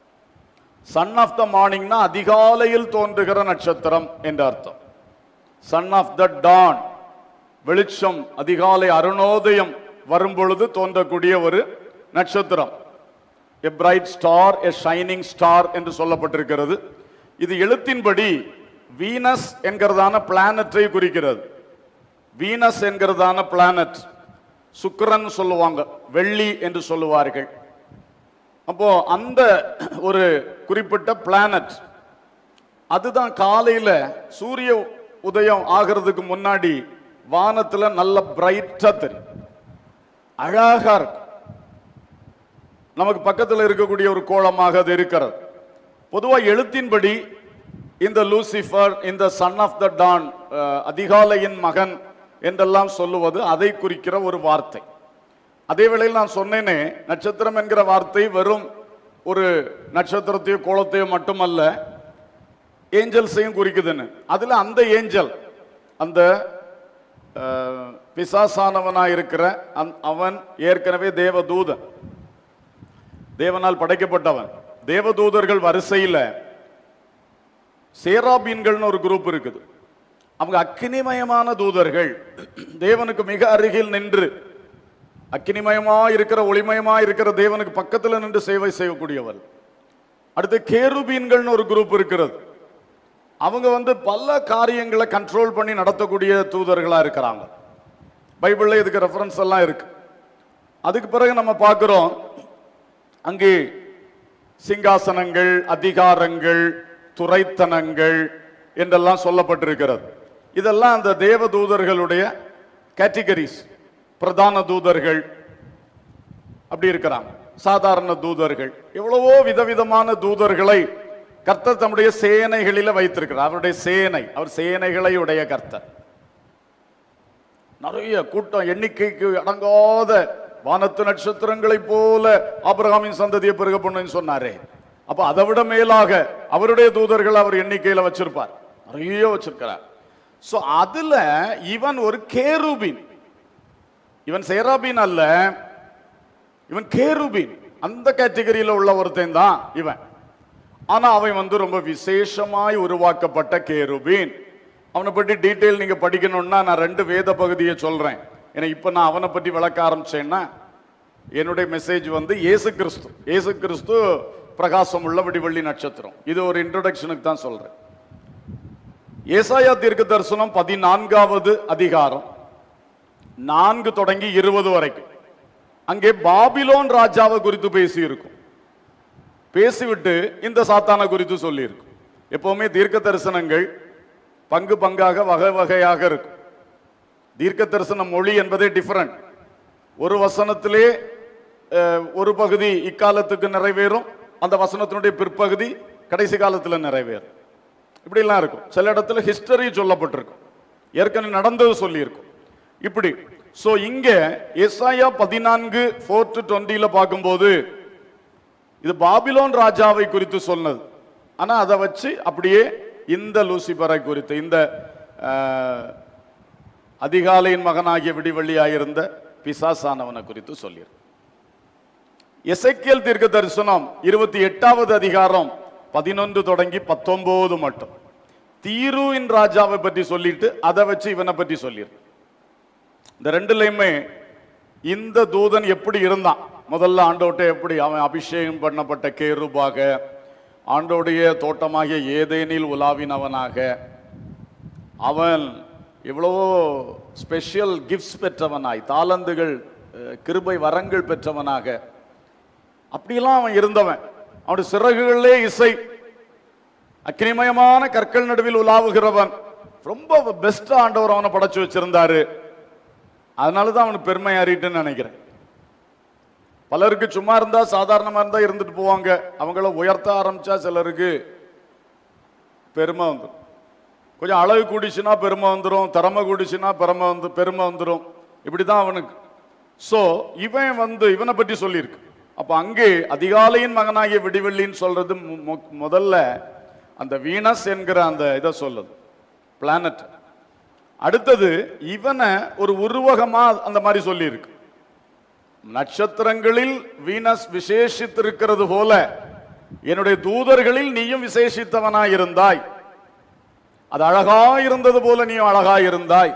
சன் ஆஃப் த மார்னிங்னா அதிகாலையில் தோன்றுகிற நட்சத்திரம் என்று அர்த்தம் சன் ஆஃப் த டான் வெளிச்சம் அதிகாலை அருணோதயம் வரும் பொழுது தோன்றக்கூடிய ஒரு நட்சத்திரம் a bright star a shining star என்று சொல்லப்பட்டிருக்கிறது இது எழுத்தின்படி வீனஸ் என்கிறதான பிளானட்டை குறிக்கிறது வீனஸ் என்கிறதான பிளானட் சுக்கிரன் சொல்லுவாங்க வெள்ளி என்று சொல்லுவார்கள் அப்போ அந்த ஒரு குறிப்பிட்ட பிளானட் அதுதான் காலையில சூரிய உதயம் ஆகிறதுக்கு முன்னாடி வானத்துல நல்ல பிரைட்டா தெரியும் அழகா இருக்கும் நமக்கு பக்கத்துல இருக்கக்கூடிய ஒரு கோலமாக அது இருக்கிறது பொதுவா எழுத்தின்படி இந்த லூசிஃபர் இந்த சன் ஆஃப் த டான் அதிகாலையின் மகன் என்றெல்லாம் சொல்லுவது அதை குறிக்கிற ஒரு வார்த்தை அதே வேளையில் நான் சொன்னேனே நட்சத்திரம் என்கிற வார்த்தை வெறும் ஒரு நட்சத்திரத்தையோ கோலத்தையோ மட்டுமல்ல ஏஞ்சல்ஸையும் குறிக்குதுன்னு அதுல அந்த ஏஞ்சல் அந்த அஹ், பிசாசானவனா இருக்கிற அந்த- அவன் ஏற்கனவே தேவதூதன் தேவனால் படைக்கப்பட்டவன் தேவதூதர்கள் வரிசையில சேராபீன்கள்னு ஒரு குரூப் இருக்குது அவங்க அக்கினிமயமான தூதர்கள் தேவனுக்கு மிக அருகில் நின்று அக்கினிமயமா இருக்கிற ஒளிமயமா இருக்கிற தேவனுக்கு பக்கத்துல நின்று சேவை செய்யக்கூடியவர் அடுத்து கேருபீன்கள்னு ஒரு குரூப் இருக்கிறது அவங்க வந்து பல காரியங்களை கண்ட்ரோல் பண்ணி நடத்தக்கூடிய தூதர்களா இருக்கிறாங்க பைபிள்ல இதுக்கு ரெஃபரன்ஸ் எல்லாம் இருக்கு அதுக்கு பிறகு நம்ம பார்க்கிறோம் அங்கே சிங்காசனங்கள் அதிகாரங்கள் துரைத்தனங்கள் என்றெல்லாம் சொல்லப்பட்டிருக்கிறது இதெல்லாம் அந்த தேவ தூதர்களுடைய கேட்டகரிஸ் பிரதான தூதர்கள் அப்படி இருக்கிறாங்க சாதாரண தூதர்கள் எவ்வளவோ விதவிதமான தூதர்களை கர்த்தர் தம்முடைய சேனைகளில வைத்திருக்கிறார் அவருடைய சேனை அவர் சேனைகளை உடைய கர்த்தர் நிறைய கூட்டம் எண்ணிக்கைக்கு அடங்காத வானத்து நட்சத்திரங்களைப் போல ஆபிரகாமின் சந்ததியை பெருக பண்ணுன்னு சொன்னாரே அப்ப அதை விட மேலாக அவருடைய தூதர்கள் அவர் எண்ணிக்கையில வச்சிருப்பார் நிறைய வச்சிருக்கிறார் சோ அதுல இவன் ஒரு கேருபின் இவன் சேராபின் அல்ல இவன் கேருபின் அந்த கேட்டகரியில உள்ள ஒருத்தன் தான் இவன் ஆனா அவன் வந்து ரொம்ப விசேஷமாய் உருவாக்கப்பட்ட கேருபீன் அவனை பற்றி டீட்டெயில் நீங்க படிக்கணும்னா நான் ரெண்டு வேத பகுதியை சொல்றேன் ஏன்னா இப்ப நான் அவனை பற்றி விளக்க ஆரம்பிச்சேன்னா என்னுடைய மெசேஜ் வந்து இயேசு கிறிஸ்து இயேசு கிறிஸ்து பிரகாசம் உள்ள விடிவள்ளி நட்சத்திரம் இது ஒரு இன்ட்ரோடக்ஷனுக்கு தான் சொல்றேன் ஏசாயா தீர்க்க தரிசனம் பதினான்காவது அதிகாரம் நான்கு தொடங்கி இருபது வரைக்கும் அங்கே பாபிலோன் ராஜாவை குறித்து பேசி இருக்கும் பேசிவிட்டு இந்த சாத்தானை குறித்து சொல்லியிருக்கும் எப்பவுமே தீர்க்க தரிசனங்கள் பங்கு பங்காக வகை வகையாக இருக்கும் தீர்க்க தரிசன மொழி என்பதே டிஃபரண்ட் ஒரு வசனத்திலே அஹ், ஒரு பகுதி இக்காலத்துக்கு நிறைவேறும் அந்த வசனத்தினுடைய பிற்பகுதி கடைசி காலத்துல நிறைவேறும் இப்படிலாம் இருக்கும் சில இடத்துல ஹிஸ்டரி சொல்லப்பட்டிருக்கும் ஏற்கனவே நடந்தது சொல்லியிருக்கும் இப்படி சோ இங்க எஸ்ஐயா பதினான்கு ஃபோர் டு டுவெண்ட்டில பார்க்கும்போது இது பாபிலோன் ராஜாவை குறித்து சொன்னது ஆனா அதை வச்சு அப்படியே இந்த லூசிபரை குறித்து இந்த அஹ், அதிகாலையின் மகனாகிய விடிவெள்ளியாயிருந்த பிசாசானவனை குறித்து சொல்லியிருக்கு எசேக்கியேல் தீர்க்க தரிசனம் இருபத்தி எட்டாவது அதிகாரம் பதினொன்று தொடங்கி பத்தொன்பது மட்டும் தீருவின் ராஜாவை பற்றி சொல்லிட்டு அதை வச்சு இவனை பற்றி சொல்லியிருக்கு இந்த ரெண்டுலையுமே இந்த தூதன் எப்படி இருந்தான் முதல்ல ஆண்டோட்ட எப்படி அவன் அபிஷேகம் பண்ணப்பட்ட கேருபாக ஆண்டோடைய தோட்டமாகிய ஏதேனில் உலாவினவனாக அவன் எவ்வளவோ ஸ்பெஷல் கிஃப்ட்ஸ் பெற்றவனாய் தாளந்துகள் அஹ், கிருபை வரங்கள் பெற்றவனாக அப்படியெல்லாம் அவன் இருந்தவன் அவனுடைய சிறகுகளிலே இசை அக்னிமயமான கற்கள் நடுவில் உலாவுகிறவன் ரொம்ப பெஸ்டா ஆண்டவர் அவனை படைச்சு வச்சிருந்தாரு அதனால தான் அவனுக்கு பெருமை ஏறிட்டுன்னு நினைக்கிறேன் பலருக்கு சும்மா இருந்தா சாதாரணமா இருந்தா இருந்துட்டு போவாங்க அவங்கள உயர்த்த ஆரம்பிச்சா சிலருக்கு பெருமை வந்துடும் கொஞ்சம் அழகு கூடிச்சுன்னா பெருமை வந்துடும் திறமை கூடிச்சுன்னா பெருமை வந்து பெருமை வந்துடும் இப்படிதான் அவனுக்கு சோ இவன் வந்து இவனை பற்றி சொல்லியிருக்கு அப்ப அங்கே அதிகாலையின் மகனாகிய விடிவெள்ளின்னு சொல்றது மு- மு- முதல்ல அந்த வீனஸ் என்கிற அந்த இதை சொல்லுது பிளானட் அடுத்தது இவனை ஒரு உருவகமா அந்த மாதிரி சொல்லியிருக்கு நட்சத்திரங்களில் வீனஸ் விசேஷித்திருக்கிறது போல என்னுடைய தூதர்களில் நீயும் விசேஷித்தவனாயிருந்தாய் அது அழகாயிருந்தது போல நீயும் அழகாயிருந்தாய்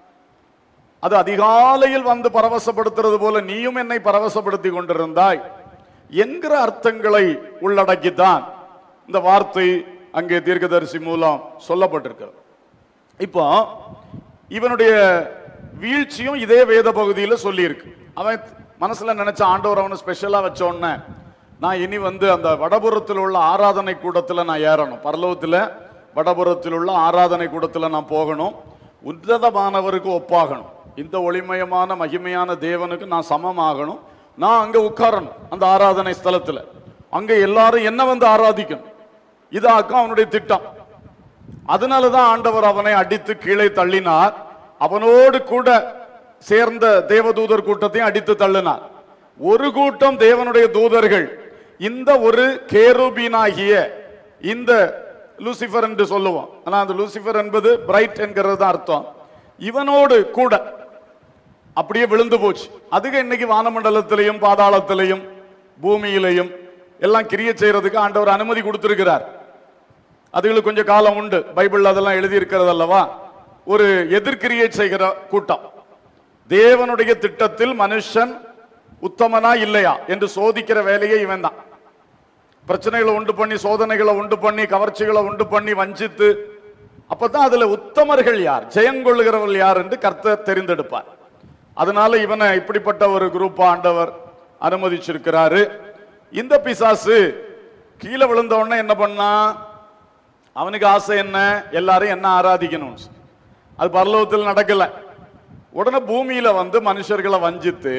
அது அதிகாலையில் வந்து பரவசப்படுத்துறது போல நீயும் என்னை பரவசப்படுத்தி கொண்டிருந்தாய் என்கிற அர்த்தங்களை உள்ளடக்கித்தான் இந்த வார்த்தை அங்கே தீர்க்கதரிசி மூலம் சொல்லப்பட்டிருக்கிறது இப்போ இவனுடைய வீழ்ச்சியும் இதே வேத பகுதியில சொல்லியிருக்கு அவன் மனசுல நினைச்ச ஆண்டவர் அவனை ஸ்பெஷலா வச்ச உடனே நான் இனி வந்து அந்த வடபுறத்தில் உள்ள ஆராதனை கூடத்துல நான் ஏறணும் பரலோகத்துல வடபுறத்தில் உள்ள ஆராதனை கூடத்துல நான் போகணும் உன்னதமானவருக்கு ஒப்பாகணும் இந்த ஒளிமயமான மகிமையான தேவனுக்கு நான் சமமாகணும் நான் அங்க உட்காரணும் அந்த ஆராதனை ஸ்தலத்துல அங்க எல்லாரும் என்ன வந்து ஆராதிக்கணும் இதாக்கும் அவனுடைய திட்டம் அதனாலதான் ஆண்டவர் அவனை அடித்து கீழே தள்ளினார் அவனோடு கூட சேர்ந்த தேவதூதர் கூட்டத்தையும் அடித்து தள்ளினார் ஒரு கூட்டம் தேவனுடைய தூதர்கள் இந்த ஒரு கேருபீனாகிய இந்த லூசிஃபர் என்று சொல்லுவோம் ஆனா அந்த லூசிஃபர் என்பது பிரைட் என்கிறது தான் அர்த்தம் இவனோடு கூட அப்படியே விழுந்து போச்சு அதுக்கு இன்னைக்கு வானமண்டலத்திலையும் பாதாளத்திலையும் பூமியிலையும் எல்லாம் கிரிய செய்யறதுக்கு ஆண்டவர் அனுமதி கொடுத்திருக்கிறார் அதுகளுக்கு கொஞ்சம் காலம் உண்டு பைபிள் அதெல்லாம் எழுதி இருக்கிறது அல்லவா ஒரு எதிர்கிரியை செய்கிற கூட்டம் தேவனுடைய திட்டத்தில் மனுஷன் உத்தமனா இல்லையா என்று சோதிக்கிற வேலையை இவன் தான் பிரச்சனைகளை உண்டு பண்ணி சோதனைகளை உண்டு பண்ணி கவர்ச்சிகளை உண்டு பண்ணி வஞ்சித்து அப்பதான் அதுல உத்தமர்கள் யார் ஜெயங்கொள்ளுகிறவர்கள் யார் என்று கர்த்தர் தெரிந்தெடுப்பார் அதனால இவனை இப்படிப்பட்ட ஒரு குரூப் ஆண்டவர் அனுமதிச்சிருக்கிறாரு இந்த பிசாசு கீழே விழுந்த உடனே என்ன பண்ணா அவனுக்கு ஆசை என்ன எல்லாரும் என்ன ஆராதிக்கணும் அது பரலோகத்தில் நடக்கல உடனே பூமியில வந்து மனுஷர்களை வஞ்சித்து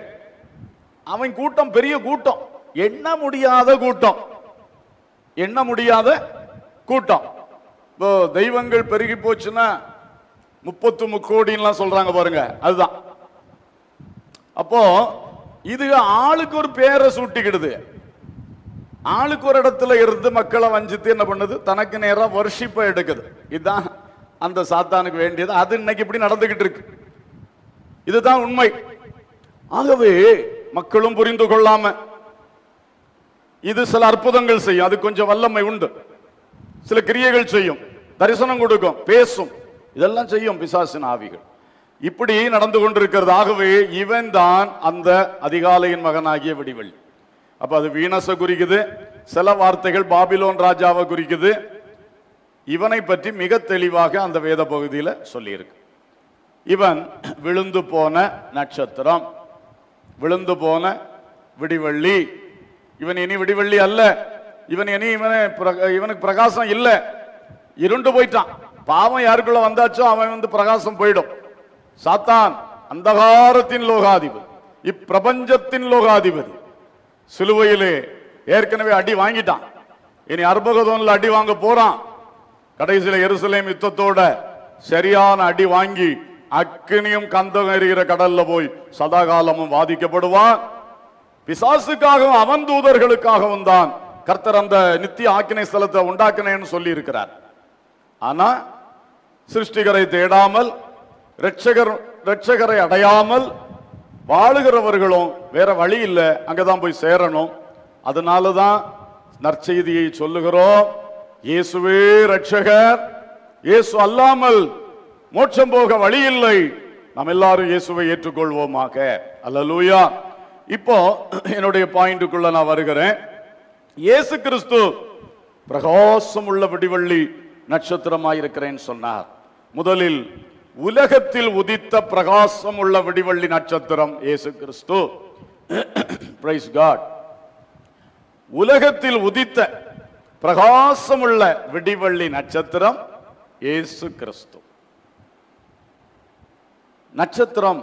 அவன் கூட்டம் பெரிய கூட்டம் எண்ண முடியாத கூட்டம் எண்ண முடியாத கூட்டம் இப்போ தெய்வங்கள் பெருகி போச்சுன்னா முப்பத்து முக்கோடின்லாம் சொல்றாங்க பாருங்க அதுதான் அப்போ இது ஆளுக்கு ஒரு பேரை சூட்டிக்கிடுது ஆளுக்கு ஒரு இடத்துல இருந்து மக்களை வஞ்சித்து என்ன பண்ணுது தனக்கு நேரா வர்ஷிப்பை எடுக்குது இதுதான் அந்த சாத்தானுக்கு வேண்டியது அது இன்னைக்கு இப்படி நடந்துகிட்டு இருக்கு இதுதான் உண்மை ஆகவே மக்களும் புரிந்து கொள்ளாம இது சில அற்புதங்கள் செய்யும் அது கொஞ்சம் வல்லமை உண்டு சில கிரியைகள் செய்யும் தரிசனம் கொடுக்கும் பேசும் இதெல்லாம் செய்யும் பிசாசின் ஆவிகள் இப்படி நடந்து கொண்டிருக்கிறது ஆகவே இவன் தான் அந்த அதிகாலையின் மகனாகிய விடிவெள்ளி அப்ப அது வீனஸ குறிக்குது சில வார்த்தைகள் பாபிலோன் ராஜாவை குறிக்குது இவனை பற்றி மிக தெளிவாக அந்த வேத பகுதியில் சொல்லியிருக்கு இவன் விழுந்து போன நட்சத்திரம் விழுந்து போன விடிவெள்ளி இவன் இனி விடிவெள்ளி அல்ல இவன் இனி இவனே பிர- இவனுக்கு பிரகாசம் இல்ல இருண்டு போயிட்டான் பாவம் யாருக்குள்ள வந்தாச்சோ அவன் வந்து பிரகாசம் போயிடும் சாத்தான் அந்தகாரத்தின் லோகாதிபதி இப்பிரபஞ்சத்தின் லோகாதிபதி சிலுவையிலே ஏற்கனவே அடி வாங்கிட்டான் இனி அர்பகதோன்ல அடி வாங்க போறான் கடைசியில எருசலேம் யுத்தத்தோட சரியான அடி வாங்கி அக்கினியும் கந்தகம் எரிகிற கடல்ல போய் சதாகாலமும் வாதிக்கப்படுவான் பிசாசுக்காகவும் அவன் தூதர்களுக்காகவும் தான் கர்த்தர் அந்த நித்திய ஆக்கினை ஸ்தலத்தை உண்டாக்கினேன்னு சொல்லி இருக்கிறார் ஆனா சிருஷ்டிகரை தேடாமல் ரட்சகர் ரட்சகரை அடையாமல் வாழுகிறவர்களும் வேற வழி இல்லை அங்கதான் போய் சேரணும் அதனால தான் நற்செய்தியை சொல்லுகிறோம் இயேசுவே ரட்சகர் இயேசு அல்லாமல் மோட்சம் போக வழி இல்லை நாம் எல்லாரும் இயேசுவை ஏற்றுக்கொள்வோமாக அல்லேலூயா இப்போ என்னுடைய பாயிண்ட்டுக்குள்ள நான் வருகிறேன் இயேசு கிறிஸ்து பிரகாசம் உள்ள விடிவள்ளி நட்சத்திரமாயிருக்கிறேன்னு சொன்னார் முதலில் உலகத்தில் உதித்த பிரகாசம் உள்ள விடிவள்ளி நட்சத்திரம் இயேசு கிறிஸ்து பிரைஸ் காட் உலகத்தில் உதித்த பிரகாசமுள்ள விடிவள்ளி நட்சத்திரம் இயேசு கிறிஸ்து நட்சத்திரம்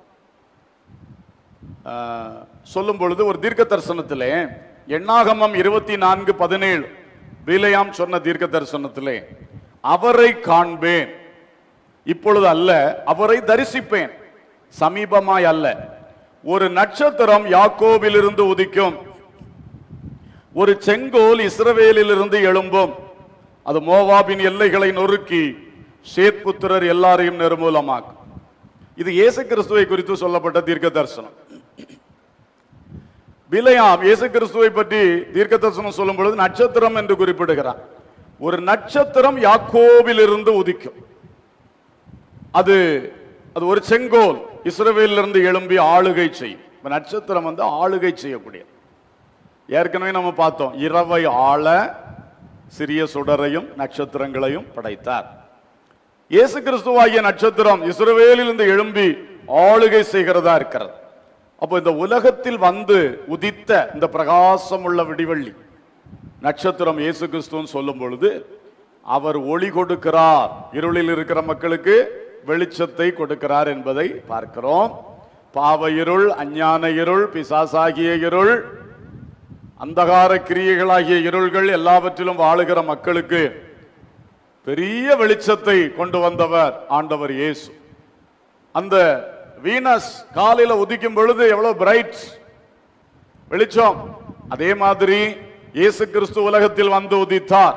ஆ, சொல்லும் பொழுது ஒரு தீர்க்க தரிசனத்திலே எண்ணாகமம் இருபத்தி நான்கு பதினேழு பீலையாம் சொன்ன தீர்க்க தரிசனத்திலே அவரை காண்பேன் இப்பொழுது அல்ல அவரை தரிசிப்பேன் சமீபமாய் அல்ல ஒரு நட்சத்திரம் யாக்கோபிலிருந்து உதிக்கும் ஒரு செங்கோல் இஸ்ரவேலிலிருந்து எழும்பும் அது மோவாபின் எல்லைகளை நொறுக்கி சேத்புத்திரர் எல்லாரையும் நிர்மூலமாக்கும் இது இயேசு கிறிஸ்துவை குறித்து சொல்லப்பட்ட தீர்க்க தரிசனம் பிலையாம் இயேசு கிறிஸ்துவை பற்றி தீர்க்க தரிசனம் சொல்லும் பொழுது நட்சத்திரம் என்று குறிப்பிடுகிறார் ஒரு நட்சத்திரம் யாக்கோபிலிருந்து உதிக்கும் அது அது ஒரு செங்கோல் இஸ்ரவேலிலிருந்து எழும்பி ஆளுகை செய்யும் இப்ப நட்சத்திரம் வந்து ஆளுகை செய்யக்கூடிய ஏற்கனவே நம்ம பார்த்தோம் இரவை ஆள சிறிய சுடரையும் நட்சத்திரங்களையும் படைத்தார் இயேசு கிறிஸ்துவாகிய நட்சத்திரம் இஸ்ரவேலிலிருந்து எழும்பி ஆளுகை செய்கிறதா இருக்கிறது அப்போ இந்த உலகத்தில் வந்து உதித்த இந்த பிரகாசம் உள்ள விடிவள்ளி நட்சத்திரம் இயேசு கிறிஸ்துன்னு சொல்லும் பொழுது அவர் ஒளி கொடுக்கிறார் இருளில் இருக்கிற மக்களுக்கு வெளிச்சத்தை கொடுக்கிறார் என்பதை பார்க்கிறோம் பாவ இருள் அஞ்ஞான இருள் பிசாசாகிய இருள் அந்தகார கிரியைகளாகிய இருள்கள் எல்லாவற்றிலும் வாழுகிற மக்களுக்கு பெரிய வெளிச்சத்தை கொண்டு வந்தவர் ஆண்டவர் இயேசு அந்த வீனஸ் காலையில உதிக்கும் பொழுது எவ்வளவு பிரைட் வெளிச்சம் அதே மாதிரி இயேசு கிறிஸ்து உலகத்தில் வந்து உதித்தார்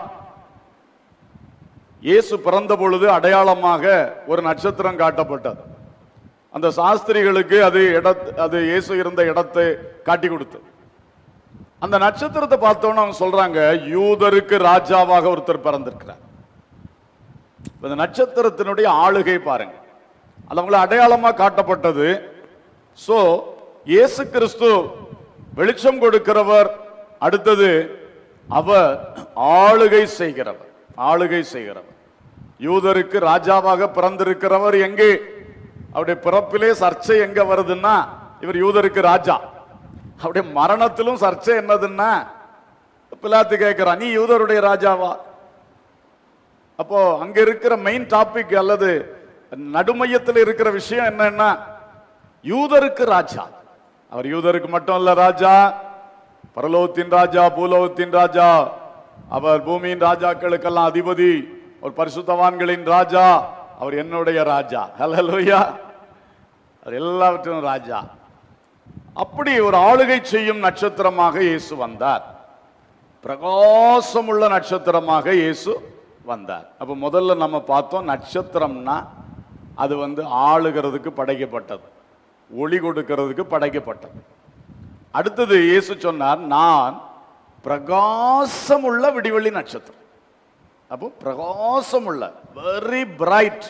இயேசு பிறந்த பொழுது அடையாளமாக ஒரு நட்சத்திரம் காட்டப்பட்டது அந்த சாஸ்திரிகளுக்கு அது இட அது இயேசு இருந்த இடத்தை காட்டி கொடுத்தது அந்த நட்சத்திரத்தை பார்த்தோன்னு அவங்க சொல்றாங்க யூதருக்கு ராஜாவாக ஒருத்தர் பிறந்திருக்கிறார் இப்ப இந்த நட்சத்திரத்தினுடைய ஆளுகை பாருங்க அது அவங்கள அடையாளமா காட்டப்பட்டது சோ இயேசு கிறிஸ்து வெளிச்சம் கொடுக்கிறவர் அடுத்தது அவர் ஆளுகை செய்கிறவர் ஆளுகை செய்கிறவர் யூதருக்கு ராஜாவாக பிறந்திருக்கிறவர் எங்கே அவருடைய பிறப்பிலே சர்ச்சை எங்க வருதுன்னா இவர் யூதருக்கு ராஜா அவருடைய மரணத்திலும் சர்ச்சை என்னதுன்னா பிலாத்து கேட்கிறான் நீ யூதருடைய ராஜாவா அப்போ அங்க இருக்கிற மெயின் டாபிக் அல்லது நடுமையத்தில் இருக்கிற விஷயம் என்னன்னா யூதருக்கு ராஜா அவர் யூதருக்கு மட்டும் இல்ல ராஜா பரலோகத்தின் ராஜா பூலோகத்தின் ராஜா அவர் பூமியின் ராஜாக்களுக்கெல்லாம் அதிபதி ஒரு பரிசுத்தவான்களின் ராஜா அவர் என்னுடைய ராஜா ஹalleluya அவர் எல்லாவற்றிலும் ராஜா அப்படி ஒரு ஆளுகை செய்யும் நட்சத்திரமாக இயேசு வந்தார் பிரகாசமுள்ள நட்சத்திரமாக இயேசு வந்தார் அப்ப முதல்ல நம்ம பார்த்தோம் நட்சத்திரம்னா அது வந்து ஆளுகிறதுக்கு படைக்கப்பட்டது ஒளி கொடுக்கிறதுக்கு படைக்கப்பட்டது அடுத்தது இயேசு சொன்னார் நான் பிரகாசமுள்ள விடிவெள்ளி நட்சத்திரம் அப்போ பிரகாசமுள்ள வெரி பிரைட்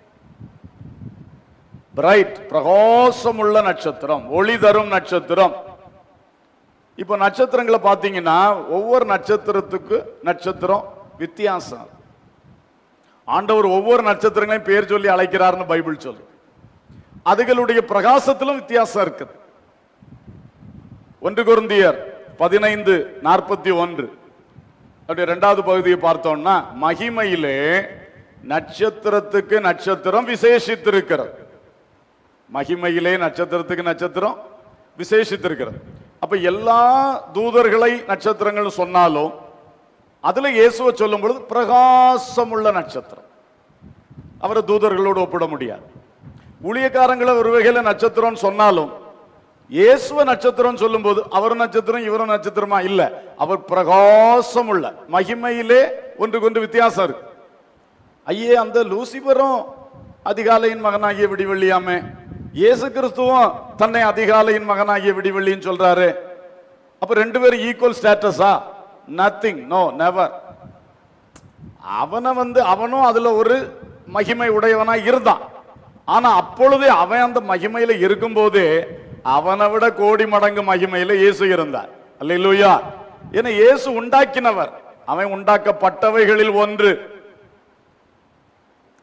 பிரைட் பிரகாசமுள்ள நட்சத்திரம் ஒளி தரும் நட்சத்திரம் இப்போ நட்சத்திரங்களை பார்த்தீங்கன்னா ஒவ்வொரு நட்சத்திரத்துக்கு நட்சத்திரம் வித்தியாசம் ஆண்டவர் ஒவ்வொரு நட்சத்திரங்களையும் பேர் சொல்லி அழைக்கிறார்னு பைபிள் சொல்லு அதுகளுடைய பிரகாசத்திலும் வித்தியாசம் இருக்குது ஒன்று குருந்தியர் பதினைந்து நாற்பத்தி ஒன்று அப்படி ரெண்டாவது பகுதியை பார்த்தோம்னா மகிமையிலே நட்சத்திரத்துக்கு நட்சத்திரம் விசேஷித்திருக்கிறது மகிமையிலே நட்சத்திரத்துக்கு நட்சத்திரம் விசேஷித்திருக்கிறது அப்ப எல்லா தூதர்களை நட்சத்திரங்கள் சொன்னாலும் அதுல இயேசுவை சொல்லும் பொழுது பிரகாசமுள்ள நட்சத்திரம் அவரை தூதர்களோடு ஒப்பிட முடியாது ஊழியக்காரங்களை ஒரு வகையில நட்சத்திரம் சொன்னாலும் இயேசுவ நட்சத்திரம் சொல்லும்போது அவர் நட்சத்திரம் இவரும் நட்சத்திரமா இல்ல அவர் பிரகாசம் உள்ள மகிமையிலே ஒன்று கொண்டு வித்தியாசம் இருக்கு ஐயே அந்த லூசிபரும் அதிகாலையின் மகனாகிய விடிவெள்ளியாமே இயேசு கிறிஸ்துவும் தன்னை அதிகாலையின் மகனாகிய விடிவெள்ளின்னு சொல்றாரு அப்ப ரெண்டு பேரும் ஈக்குவல் ஸ்டேட்டஸா நத்திங் நோ நெவர் அவனை வந்து அவனும் அதுல ஒரு மகிமை உடையவனா இருந்தான் ஆனா அப்பொழுதே அவன் அந்த மகிமையில இருக்கும்போதே அவனை விட கோடி மடங்கு மகிமையில இயேசு இருந்தார் அல்லேலூயா ஏன்னா இயேசு உண்டாக்கினவர் அவன் உண்டாக்கப்பட்டவைகளில் ஒன்று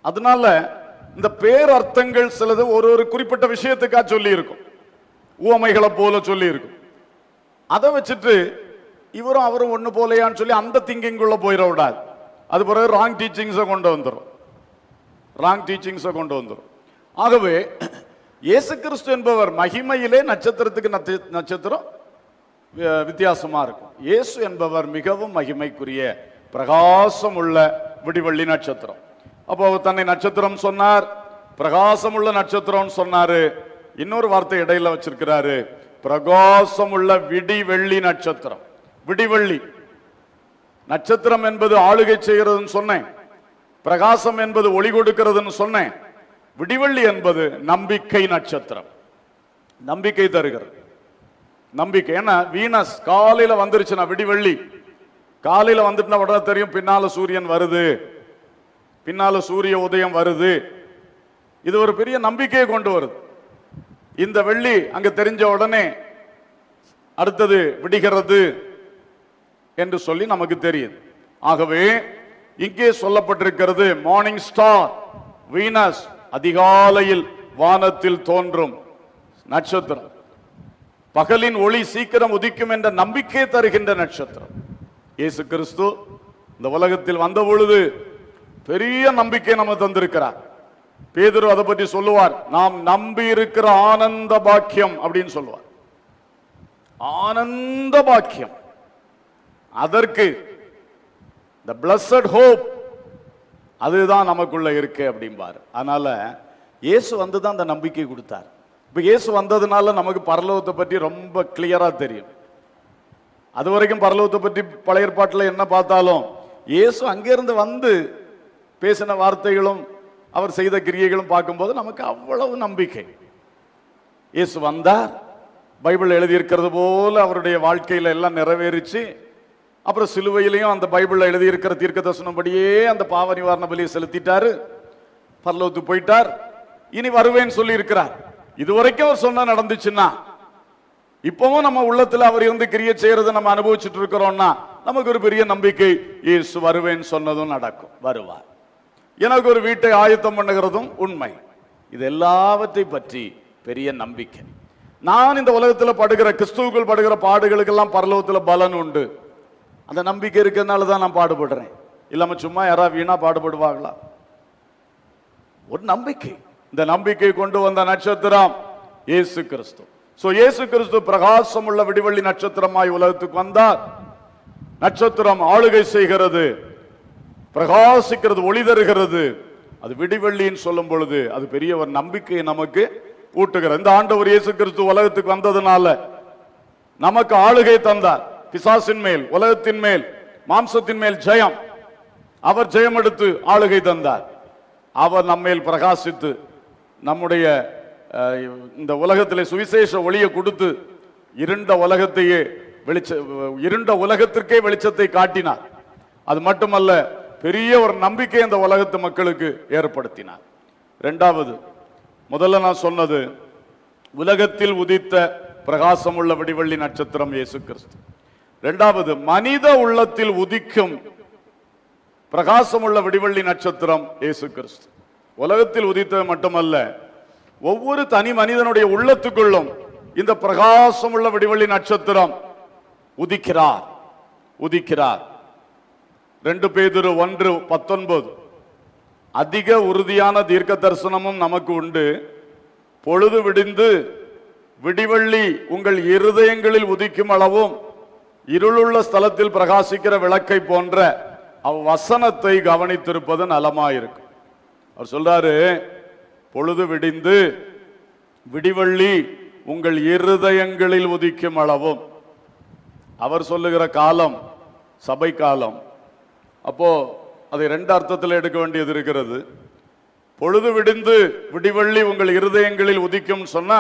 அதனால இந்த பேரர்த்தங்கள் சிலது ஒரு ஒரு குறிப்பிட்ட விஷயத்துக்கா சொல்லி இருக்கும் உவமைகளை போல சொல்லி இருக்கும் அதை வச்சுட்டு இவரும் அவரும் ஒண்ணு போலையான்னு சொல்லி அந்த திங்கிங்குள்ள போயிட விடாது அது பிறகு ராங் டீச்சிங்ஸை கொண்டு வந்துடும் ராங் டீச்சிங்ஸை கொண்டு வந்துடும் ஆகவே இயேசு கிறிஸ்து என்பவர் மகிமையிலே நட்சத்திரத்துக்கு நட்ச- நட்சத்திரம் வி- வித்தியாசமா இருக்கும் இயேசு என்பவர் மிகவும் மகிமைக்குரிய பிரகாசம் உள்ள விடிவள்ளி நட்சத்திரம் அப்போ அவர் தன்னை நட்சத்திரம் சொன்னார் பிரகாசம் உள்ள நட்சத்திரம் சொன்னாரு இன்னொரு வார்த்தை இடையில வச்சிருக்கிறாரு பிரகாசம் உள்ள விடிவெள்ளி நட்சத்திரம் விடிவெள்ளி நட்சத்திரம் என்பது ஆளுகை செய்கிறதுன்னு சொன்னேன் பிரகாசம் என்பது ஒளி கொடுக்கிறதுன்னு சொன்னேன் விடிவெள்ளி என்பது நம்பிக்கை நட்சத்திரம் நம்பிக்கை தருகிறது நம்பிக்கை ஏன்னா வீனஸ் காலையில வந்துருச்சுன்னா விடிவெள்ளி காலையில வந்துட்டுனா உடனே தெரியும் பின்னால சூரியன் வருது பின்னால சூரிய உதயம் வருது இது ஒரு பெரிய நம்பிக்கையை கொண்டு வருது இந்த வெள்ளி அங்க தெரிஞ்ச உடனே அடுத்தது விடிகிறது என்று சொல்லி நமக்கு தெரியுது ஆகவே இங்கே சொல்லப்பட்டிருக்கிறது மார்னிங் ஸ்டார் வீனஸ் அதிகாலையில் வானத்தில் தோன்றும் நட்சத்திரம் பகலின் ஒளி சீக்கிரம் உதிக்கும் என்ற நம்பிக்கை தருகின்ற நட்சத்திரம் இயேசு கிறிஸ்து இந்த உலகத்தில் வந்த பொழுது பெரிய நம்பிக்கை நம்ம தந்திருக்கிறார் பேதுரு அதை பற்றி சொல்லுவார் நாம் நம்பி இருக்கிற ஆனந்த பாக்கியம் அப்படின்னு சொல்லுவார் ஆனந்த பாக்கியம் அதற்கு the blessed hope அதுதான் நமக்குள்ள இருக்கு அப்படிம்பாரு அதனால இயேசு வந்து தான் அந்த நம்பிக்கை கொடுத்தார் இப்ப இயேசு வந்ததுனால நமக்கு பரலோகத்தை பற்றி ரொம்ப கிளியரா தெரியும் அது வரைக்கும் பரலோகத்தை பற்றி பழைய ஏற்பாட்டில் என்ன பார்த்தாலும் இயேசு அங்கிருந்து வந்து பேசின வார்த்தைகளும் அவர் செய்த கிரியைகளும் பார்க்கும்போது நமக்கு அவ்வளவு நம்பிக்கை இயேசு வந்தார் பைபிள் எழுதியிருக்கிறது போல அவருடைய வாழ்க்கையில எல்லாம் நிறைவேறிச்சு அப்புறம் சிலுவையிலையும் அந்த பைபிள்ல எழுதியிருக்கிற தீர்க்க தரிசனப்படியே அந்த பாவ நிவாரண பலியை செலுத்திட்டாரு பரலோகத்துக்கு போயிட்டார் இனி வருவேன்னு சொல்லி இருக்கிறார் இதுவரைக்கும் அவர் சொன்னா நடந்துச்சுன்னா இப்பவும் நம்ம உள்ளத்துல அவர் இருந்து கிரியை செய்யறதை நம்ம அனுபவிச்சுட்டு இருக்கிறோம்னா நமக்கு ஒரு பெரிய நம்பிக்கை இயேசு வருவேன்னு சொன்னதும் நடக்கும் வருவார் எனக்கு ஒரு வீட்டை ஆயத்தம் பண்ணுகிறதும் உண்மை இது எல்லாவற்றை பற்றி பெரிய நம்பிக்கை நான் இந்த உலகத்துல படுகிற கிறிஸ்துவுக்குள் படுகிற பாடுகளுக்கெல்லாம் பரலோகத்துல பலன் உண்டு அந்த நம்பிக்கை இருக்கிறதுனால தான் நான் பாடுபடுறேன் இல்லாம சும்மா யாராவது வீணா பாடுபடுவாங்களா ஒரு நம்பிக்கை இந்த நம்பிக்கை கொண்டு வந்த நட்சத்திரம் இயேசு கிறிஸ்து சோ இயேசு கிறிஸ்து பிரகாசம் உள்ள விடிவெள்ளி நட்சத்திரமாய் உலகத்துக்கு வந்தார் நட்சத்திரம் ஆளுகை செய்கிறது பிரகாசிக்கிறது ஒளி தருகிறது அது விடிவெள்ளின்னு சொல்லும் பொழுது அது பெரிய ஒரு நம்பிக்கையை நமக்கு ஊட்டுகிறது இந்த ஆண்டவர் இயேசு கிறிஸ்து உலகத்துக்கு வந்ததுனால நமக்கு ஆளுகை தந்தார் பிசாசின் மேல் உலகத்தின் மேல் மாம்சத்தின் மேல் ஜெயம் அவர் ஜெயம் எடுத்து ஆளுகை தந்தார் அவர் நம்மேல் பிரகாசித்து நம்முடைய அஹ், இந்த உலகத்திலே சுவிசேஷ ஒளியை கொடுத்து இருண்ட உலகத்தையே வெளிச்ச இருண்ட உலகத்திற்கே வெளிச்சத்தை காட்டினார் அது மட்டுமல்ல பெரிய ஒரு நம்பிக்கை அந்த உலகத்து மக்களுக்கு ஏற்படுத்தினார் இரண்டாவது முதல்ல நான் சொன்னது உலகத்தில் உதித்த பிரகாசமுள்ள விடிவெள்ளி நட்சத்திரம் இயேசு கிறிஸ்து இரண்டாவது மனித உள்ளத்தில் உதிக்கும் பிரகாசமுள்ள விடிவெள்ளி நட்சத்திரம் இயேசு கிறிஸ்து உலகத்தில் உதித்தது மட்டுமல்ல ஒவ்வொரு தனி மனிதனுடைய உள்ளத்துக்குள்ளும் இந்த பிரகாசமுள்ள விடிவெள்ளி நட்சத்திரம் உதிக்கிறார் உதிக்கிறார் ரெண்டு பேதுரு ஒன்று பத்தொன்பது அதிக உறுதியான தீர்க்க தரிசனமும் நமக்கு உண்டு பொழுது விடிந்து விடிவெள்ளி உங்கள் இருதயங்களில் உதிக்கும் அளவும் இருளுள்ள ஸ்தலத்தில் பிரகாசிக்கிற விளக்கை போன்ற அவ்வசனத்தை கவனித்திருப்பது நலமாயிருக்கும் அவர் சொல்றாரு பொழுது விடிந்து விடிவெள்ளி உங்கள் இருதயங்களில் உதிக்கும் அளவும் அவர் சொல்லுகிற காலம் சபை காலம் அப்போ அதை ரெண்டு அர்த்தத்தில் எடுக்க வேண்டியது இருக்கிறது பொழுது விடிந்து விடிவெள்ளி உங்கள் இருதயங்களில் உதிக்கும் சொன்னா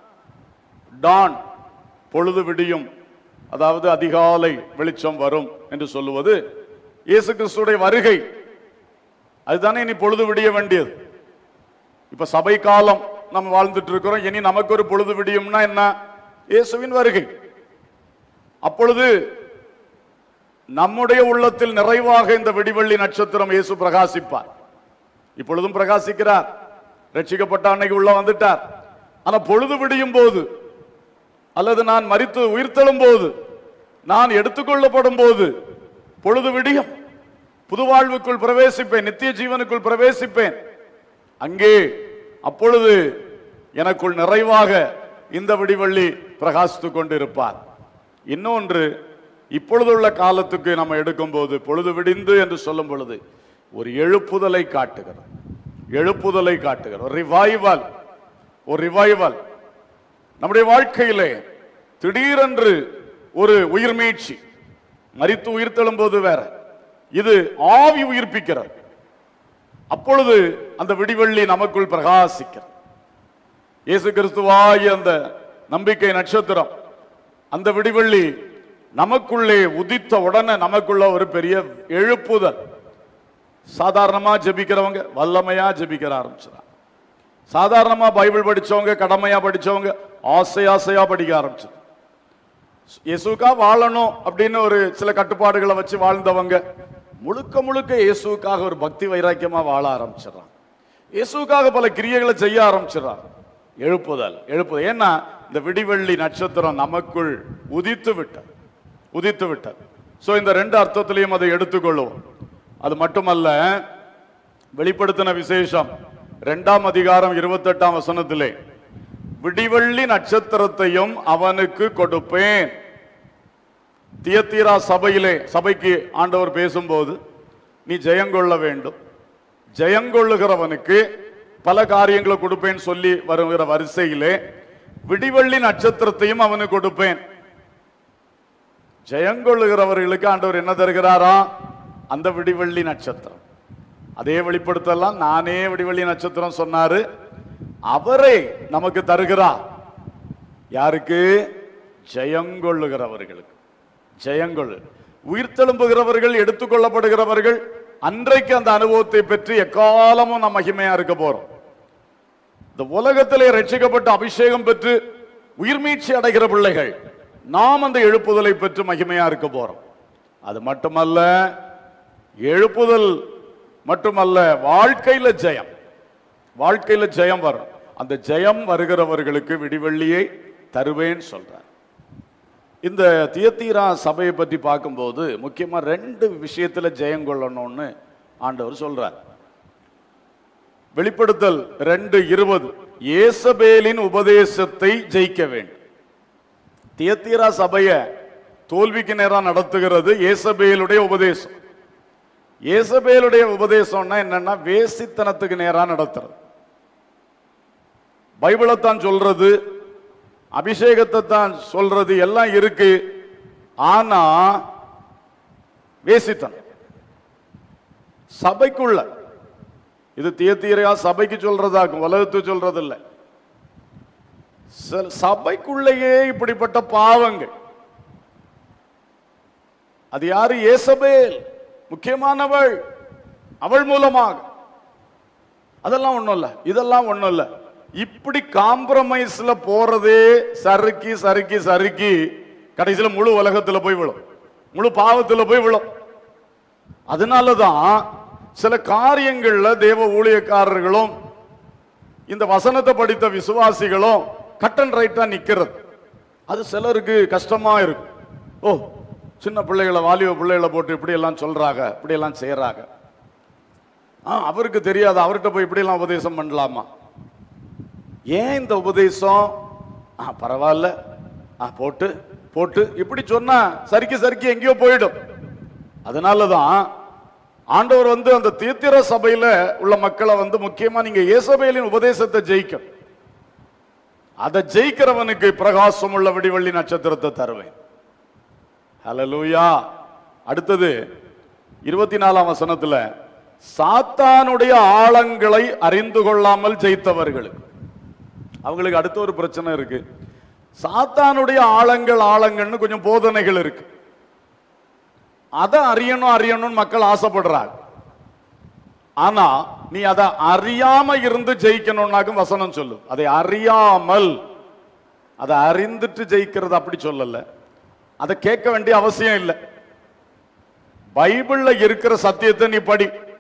டான் பொழுது விடியும் அதாவது அதிகாலை வெளிச்சம் வரும் என்று சொல்லுவது இயேசு கிறிஸ்துடைய வருகை அதுதானே இனி பொழுது விடிய வேண்டியது இப்ப சபை காலம் நம்ம வாழ்ந்துட்டு இருக்கிறோம் இனி நமக்கு ஒரு பொழுது விடியும்னா என்ன இயேசுவின் வருகை அப்பொழுது நம்முடைய உள்ளத்தில் நிறைவாக இந்த விடிவெள்ளி நட்சத்திரம் இயேசு பிரகாசிப்பார் இப்பொழுதும் பிரகாசிக்கிறார் ரட்சிக்கப்பட்ட அன்னைக்கு உள்ள வந்துட்டார் ஆனா பொழுது விடியும் போது அல்லது நான் மரித்து உயிர்த்தெழும் போது நான் எடுத்துக்கொள்ளப்படும் போது பொழுது விடியும் புது வாழ்வுக்குள் பிரவேசிப்பேன் நித்திய ஜீவனுக்குள் பிரவேசிப்பேன் அங்கே அப்பொழுது எனக்குள் நிறைவாக இந்த விடிவள்ளி பிரகாசித்துக் கொண்டிருப்பார் இன்னொன்று இப்பொழுதுள்ள காலத்துக்கு நம்ம எடுக்கும்போது பொழுது விடிந்து என்று சொல்லும் பொழுது ஒரு எழுப்புதலை காட்டுகிறோம் எழுப்புதலை காட்டுகிறோம் ரிவைவல் ஒரு ரிவைவல் நம்முடைய வாழ்க்கையிலே திடீரென்று ஒரு உயிர் மீட்சி மரித்து உயிர் போது வேற இது ஆவி உயிர்ப்பிக்கிறது அப்பொழுது அந்த விடிவெள்ளி நமக்குள் பிரகாசிக்கிறது இயேசு கிறிஸ்துவாய் அந்த நம்பிக்கை நட்சத்திரம் அந்த விடிவெள்ளி நமக்குள்ளே உதித்த உடனே நமக்குள்ள ஒரு பெரிய எழுப்புதல் சாதாரணமா ஜெபிக்கிறவங்க வல்லமையா ஜெபிக்கிற ஆரம்பிச்சிடறாங்க சாதாரணமா பைபிள் படிச்சவங்க கடமையா படிச்சவங்க ஆசை ஆசையா படிக்க ஆரம்பிச்சிடும் இயேசுக்கா வாழணும் அப்படின்னு ஒரு சில கட்டுப்பாடுகளை வச்சு வாழ்ந்தவங்க முழுக்க முழுக்க இயேசுக்காக ஒரு பக்தி வைராக்கியமா வாழ ஆரம்பிச்சிடறாங்க இயேசுக்காக பல கிரியைகளை செய்ய ஆரம்பிச்சிடறாங்க எழுப்புதல் எழுப்புதல் ஏன்னா இந்த விடிவெள்ளி நட்சத்திரம் நமக்குள் உதித்து விட்டது உதித்து விட்டது சோ இந்த ரெண்டு அர்த்தத்திலையும் அதை எடுத்துக்கொள்ளுவோம் அது மட்டுமல்ல வெளிப்படுத்தின விசேஷம் இரண்டாம் அதிகாரம் இருபத்தெட்டாம் வசனத்திலே விடிவெள்ளி நட்சத்திரத்தையும் அவனுக்கு கொடுப்பேன் தியத்தீரா சபையிலே சபைக்கு ஆண்டவர் பேசும்போது நீ ஜெயங்கொள்ள வேண்டும் ஜெயங்கொள்ளுகிறவனுக்கு பல காரியங்களை கொடுப்பேன் சொல்லி வருகிற வரிசையிலே விடிவெள்ளி நட்சத்திரத்தையும் அவனுக்கு கொடுப்பேன் ஜெயங்கொள்ளுகிறவர்களுக்கு ஆண்டவர் என்ன தருகிறாரா அந்த விடிவெள்ளி நட்சத்திரம் அதே வெளிப்படுத்தலாம் நானே விடிவெள்ளி நட்சத்திரம் சொன்னாரு அவரை நமக்கு தருகிறார் யாருக்கு ஜெயங்கொள்ளுகிறவர்களுக்கு ஜெயங்கொள்ளு உயிர்த்தெழும்புகிறவர்கள் எடுத்துக்கொள்ளப்படுகிறவர்கள் அன்றைக்கு அந்த அனுபவத்தை பெற்று எக்காலமும் நாம் மகிமையா இருக்க போறோம் இந்த உலகத்திலே ரட்சிக்கப்பட்டு அபிஷேகம் பெற்று உயிர்மீட்சி அடைகிற பிள்ளைகள் நாம் அந்த எழுப்புதலை பெற்று மகிமையா இருக்க போறோம் அது மட்டுமல்ல எழுப்புதல் மட்டுமல்ல வாழ்க்கையில ஜெயம் வாழ்க்கையில ஜெயம் வரும் அந்த ஜெயம் வருகிறவர்களுக்கு விடிவெள்ளியை தருவேன் சொல்றார் இந்த தியத்தீரா சபையை பற்றி பார்க்கும்போது முக்கியமா ரெண்டு விஷயத்துல ஜெயம் கொள்ளணும்னு ஆண்டவர் சொல்றார் வெளிப்படுத்தல் ரெண்டு இருபது ஏசபேலின் உபதேசத்தை ஜெயிக்க வேண்டும் தியத்தீரா சபைய தோல்விக்கு நேரம் நடத்துகிறது ஏசபேலுடைய உபதேசம் ஏசபேலுடைய உபதேசம்னா என்னன்னா வேசித்தனத்துக்கு நேரா நடத்துறது பைபிளைத்தான் சொல்றது அபிஷேகத்தை தான் சொல்றது எல்லாம் இருக்கு ஆனா வேசித்தனம் சபைக்குள்ள இது தியத்தீரையா சபைக்கு சொல்றதாக்கும் உலகத்துக்கு சொல்றது இல்ல சில- சபைக்குள்ளேயே இப்படிப்பட்ட பாவங்கள் அது யாரு ஏசபேல் முக்கியமானவள் அவள் மூலமாக அதெல்லாம் ஒண்ணும் இல்ல இதெல்லாம் ஒண்ணும் இல்ல இப்படி காம்ப்ரமைஸ்ல போறதே சறுக்கி சறுக்கி சறுக்கி கடைசியில முழு உலகத்துல போய் விழும் முழு பாவத்துல போய் விழும் அதனாலதான் சில காரியங்கள்ல தேவ ஊழியக்காரர்களும் இந்த வசனத்தை படித்த விசுவாசிகளும் கட் அண்ட் ரைட்டா நிக்கிறது அது சிலருக்கு கஷ்டமா இருக்கும் ஓ சின்ன பிள்ளைகளை வாலிப பிள்ளைகளை போட்டு இப்படி எல்லாம் சொல்றாங்க இப்படி எல்லாம் செய்யறாங்க ஆ அவருக்கு தெரியாது அவர்கிட்ட போய் இப்படி எல்லாம் உபதேசம் பண்ணலாமா ஏன் இந்த உபதேசம் ஆ பரவாயில்ல ஆ போட்டு போட்டு இப்படி சொன்னா சறுக்கி சறுக்கி எங்கேயோ போயிடும் அதனாலதான் ஆண்டவர் வந்து அந்த தீர்த்திர சபையில உள்ள மக்களை வந்து முக்கியமா நீங்க இயேசபேலின் உபதேசத்தை ஜெயிக்கும் அதை ஜெயிக்கிறவனுக்கு பிரகாசம் உள்ள விடிவள்ளி நட்சத்திரத்தை தருவேன் ஹalleluya அடுத்தது இருபத்தி நாலாம் வசனத்துல சாத்தானுடைய ஆழங்களை அறிந்து கொள்ளாமல் ஜெயித்தவர்களுக்கு அவங்களுக்கு அடுத்த ஒரு பிரச்சனை இருக்கு சாத்தானுடைய ஆழங்கள் ஆழங்கள்னு கொஞ்சம் போதனைகள் இருக்கு அதை அறியணும் அறியணும்னு மக்கள் ஆசைப்படுறாங்க ஆனா நீ அதை அறியாம இருந்து ஜெயிக்கணும்னாக்கும் வசனம் சொல்லு அதை அறியாமல் அதை அறிந்துட்டு ஜெயிக்கிறது அப்படி சொல்லல அதை கேட்க வேண்டிய அவசியம் இல்லை பைபிள்ல இருக்கிற சத்தியத்தை நீ படி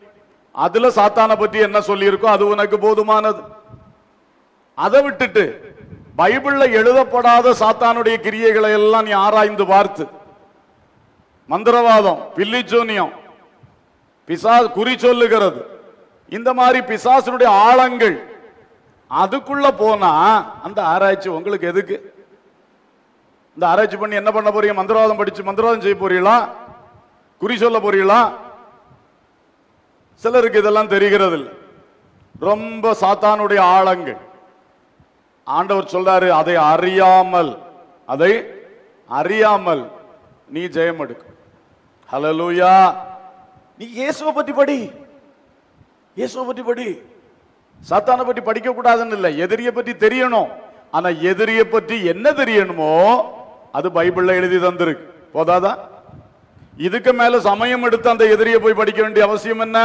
அதுல சாத்தானை பற்றி என்ன சொல்லியிருக்கோ அது உனக்கு போதுமானது அதை விட்டுட்டு பைபிள்ல எழுதப்படாத சாத்தானுடைய கிரியைகளை எல்லாம் நீ ஆராய்ந்து பார்த்து மந்திரவாதம் பில்லிச்சூனியம் பிசா குறி சொல்லுகிறது இந்த மாதிரி பிசாசனுடைய ஆழங்கள் அதுக்குள்ள போனா அந்த ஆராய்ச்சி உங்களுக்கு எதுக்கு இந்த ஆராய்ச்சி பண்ணி என்ன பண்ண போறீங்க மந்திரவாதம் படிச்சு மந்திரவாதம் செய்ய போறீங்களா குறி சொல்ல போறீங்களா சிலருக்கு இதெல்லாம் தெரிகிறது இல்லை ரொம்ப சாத்தானுடைய ஆழங்கள் ஆண்டவர் சொல்றாரு அதை அறியாமல் அதை அறியாமல் நீ ஜெயம் எடுக்கும் ஹalleluya நீ இயேசுவை பற்றி படி இயேசுவை பற்றி படி சாத்தானை பற்றி படிக்க கூடாதுன்னு இல்லை எதிரியை பற்றி தெரியணும் ஆனா எதிரியை பற்றி என்ன தெரியணுமோ அது பைபிள்ல எழுதி தந்திருக்கு போதாதா இதுக்கு மேல சமயம் எடுத்து அந்த எதிரியை போய் படிக்க வேண்டிய அவசியம் என்ன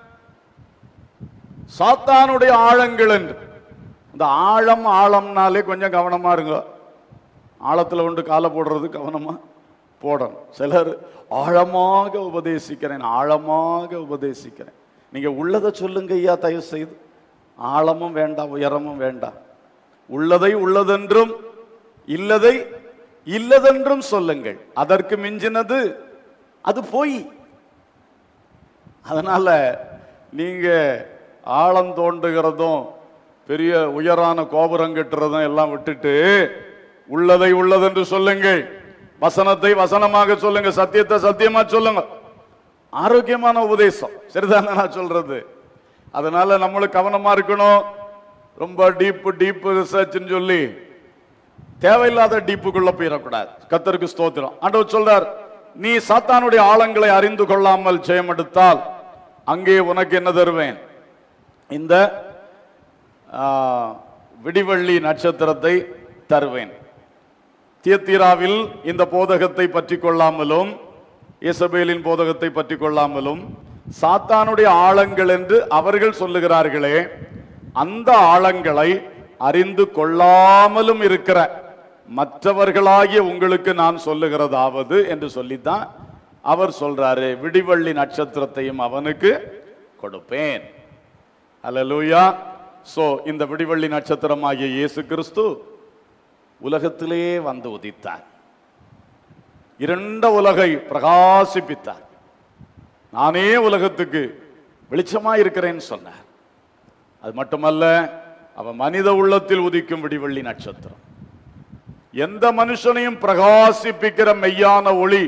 சாத்தானுடைய ஆழங்கள் என்று இந்த ஆழம் ஆழம்னாலே கொஞ்சம் கவனமா இருங்க ஆழத்துல கொண்டு காலை போடுறது கவனமா போடணும் சிலர் ஆழமாக உபதேசிக்கிறேன் ஆழமாக உபதேசிக்கிறேன் நீங்க உள்ளதை சொல்லுங்க ஐயா தயவு செய்து ஆழமும் வேண்டாம் உயரமும் வேண்டாம் உள்ளதை உள்ளதென்றும் இல்லதை இல்லதென்றும் சொல்லுங்கள் அதற்கு மிஞ்சினது அது போய் அதனால நீங்க ஆழம் தோண்டுகிறதும் பெரிய உயரான கோபுரம் கட்டுறதும் எல்லாம் விட்டுட்டு உள்ளதை உள்ளதென்று சொல்லுங்கள் வசனத்தை வசனமாக சொல்லுங்க சத்தியத்தை சத்தியமா சொல்லுங்க ஆரோக்கியமான உபதேசம் சரிதானே நான் சொல்றது அதனால நம்மளும் கவனமா இருக்கணும் ரொம்ப டீப் டீப் ரிசர்ச்னு சொல்லி தேவையில்லாத டீப்புக்குள்ள போயிடக்கூடாது கத்தருக்கு ஸ்தோத்திரம் ஆண்டவர் சொல்றார் நீ சாத்தானுடைய ஆழங்களை அறிந்து கொள்ளாமல் ஜெயம் எடுத்தால் அங்கே உனக்கு என்ன தருவேன் இந்த ஆ, விடிவள்ளி நட்சத்திரத்தை தருவேன் தியத்தீராவில் இந்த போதகத்தை பற்றி கொள்ளாமலும் இசபேலின் போதகத்தை பற்றி கொள்ளாமலும் சாத்தானுடைய ஆழங்கள் என்று அவர்கள் சொல்லுகிறார்களே அந்த ஆழங்களை அறிந்து கொள்ளாமலும் இருக்கிற மற்றவர்களாகிய உங்களுக்கு நான் சொல்லுகிறதாவது என்று சொல்லித்தான் அவர் சொல்றாரு விடிவள்ளி நட்சத்திரத்தையும் அவனுக்கு கொடுப்பேன் அல்லேலூயா சோ இந்த விடிவள்ளி நட்சத்திரமாகிய இயேசு கிறிஸ்து உலகத்திலே வந்து உதித்தார் இரண்ட உலகை பிரகாசிப்பித்தார் நானே உலகத்துக்கு வெளிச்சமா இருக்கிறேன்னு சொன்னார் அது மட்டுமல்ல அவன் மனித உள்ளத்தில் உதிக்கும் விடிவள்ளி நட்சத்திரம் எந்த மனுஷனையும் பிரகாசிப்பிக்கிற மெய்யான ஒளி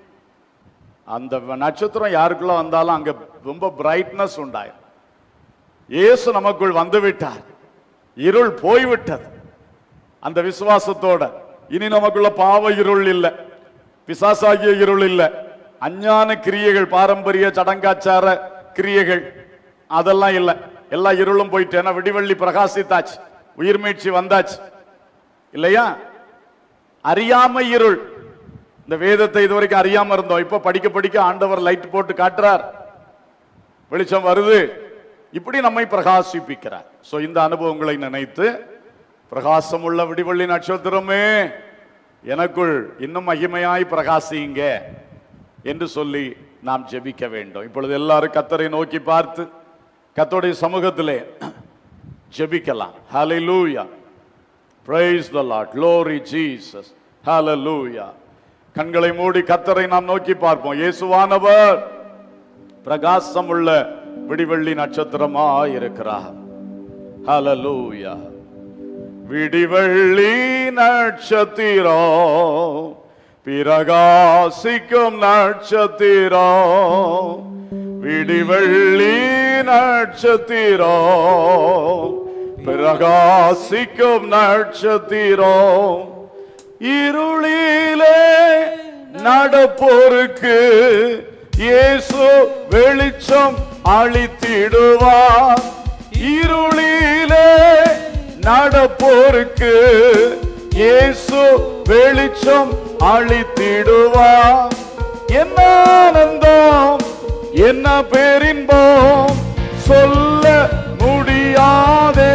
அந்த நட்சத்திரம் யாருக்குள்ள வந்தாலும் அங்க ரொம்ப பிரைட்னஸ் உண்டாயிரும் இயேசு நமக்குள் வந்து விட்டார் இருள் போய்விட்டது அந்த விசுவாசத்தோட இனி நமக்குள்ள பாவ இருள் இல்ல பிசாசாகிய இருள் இல்ல அஞ்ஞான கிரியைகள் பாரம்பரிய சடங்காச்சார கிரியைகள் அதெல்லாம் இல்ல எல்லா இருளும் போயிட்டு ஏன்னா விடிவள்ளி பிரகாசித்தாச்சு உயிர்மீட்சி வந்தாச்சு இல்லையா அறியாமை இருள் இந்த வேதத்தை இதுவரைக்கும் அறியாம இருந்தோம் இப்ப படிக்க படிக்க ஆண்டவர் லைட் போட்டு காட்டுறார் வெளிச்சம் வருது இப்படி நம்மை பிரகாசிப்பிக்கிறார் சோ இந்த அனுபவங்களை நினைத்து பிரகாசம் உள்ள விடிவள்ளி நட்சத்திரமே எனக்குள் இன்னும் மகிமையாய் பிரகாசியுங்க என்று சொல்லி நாம் ஜெபிக்க வேண்டும் இப்பொழுது எல்லாரும் கத்தரை நோக்கி பார்த்து கத்தோடைய சமூகத்திலே ஜெபிக்கலாம் ஹalleluya praise the lord glory jesus hallelujah கண்களை மூடி கத்தரை நாம் நோக்கி பார்ப்போம் இயேசுவானவர் பிரகாசம் உள்ள விடிவெள்ளி நட்சத்திரமா இருக்கிறார் ஹalleluya விடிவெள்ளி நட்சத்திரம் பிரகாசிக்கும் நட்சத்திரம் விடிவெள்ளி நட்சத்திரம் பிரகாசிக்கும் நட்சத்திரம் இருளிலே நடப்போருக்கு இயேசு வெளிச்சம் அளித்திடுவார் இருளிலே நடப்போருக்கு இயேசு வெளிச்சம் அளித்திடுவார் என்ன ஆனந்தம் என்ன பேரின்பம் சொல்ல முடியாதே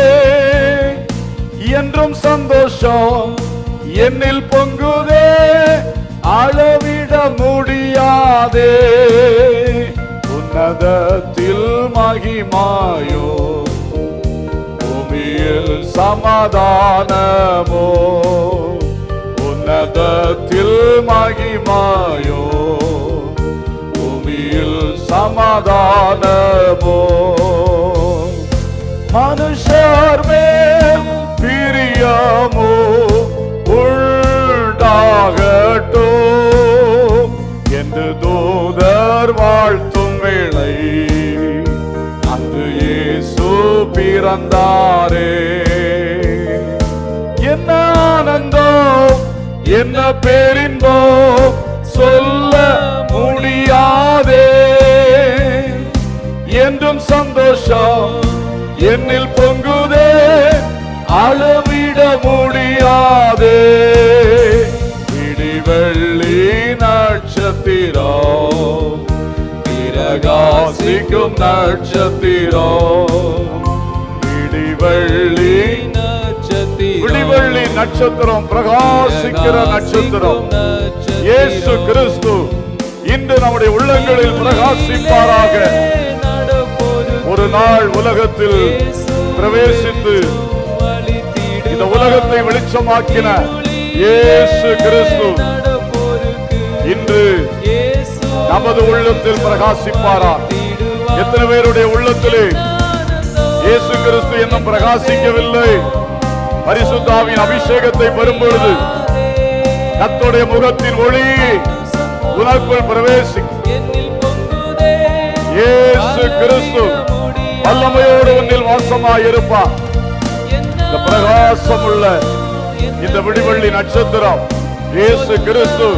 என்றும் சந்தோஷம் என்னில் பொங்குதே அளவிட முடியாதே உன்னதத்தில் மகிமாயோ பூமியில் சமாதானமோ உன்னதத்தில் மகிமாயோ பூமியில் சமாதானமோ மனுஷர் மேல் பிரியமோ உண்டாகட்டும் என்று தூதர் வாழ்த்தும் வேளை அங்கு இயேசு பிறந்தாரே என்ன ஆனந்தம் என்ன பேரின்போ சொல்ல முடியாதே என்றும் சந்தோஷம் என்னில் பொங்குதே அளவிட முடியாதே இடிவெள்ளி நட்சத்திரம் பிரகாசிக்கும் நட்சத்திரம் இடிவெள்ளி விடிவெள்ளி நட்சத்திரம் பிரகாசிக்கிற நட்சத்திரம் இயேசு கிறிஸ்து இன்று நம்முடைய உள்ளங்களில் பிரகாசிப்பாராக ஒரு நாள் உலகத்தில் பிரவேசித்து இந்த உலகத்தை வெளிச்சமாக்கின இயேசு கிறிஸ்து இன்று நமது உள்ளத்தில் பிரகாசிப்பாரா எத்தனை பேருடைய உள்ளத்திலே இயேசு கிறிஸ்து இன்னும் பிரகாசிக்கவில்லை பரிசுத்தாவின் அபிஷேகத்தை பெறும் பொழுது கர்த்தருடைய முகத்தின் ஒளி உனக்குள் பிரவேசிக்கும் இயேசு கிறிஸ்து வல்லமையோடு உன்னில் வாசமாய் இருப்பார் இந்த பிரகாசமுள்ள இந்த விடிவெள்ளி நட்சத்திரம் இயேசு கிறிஸ்து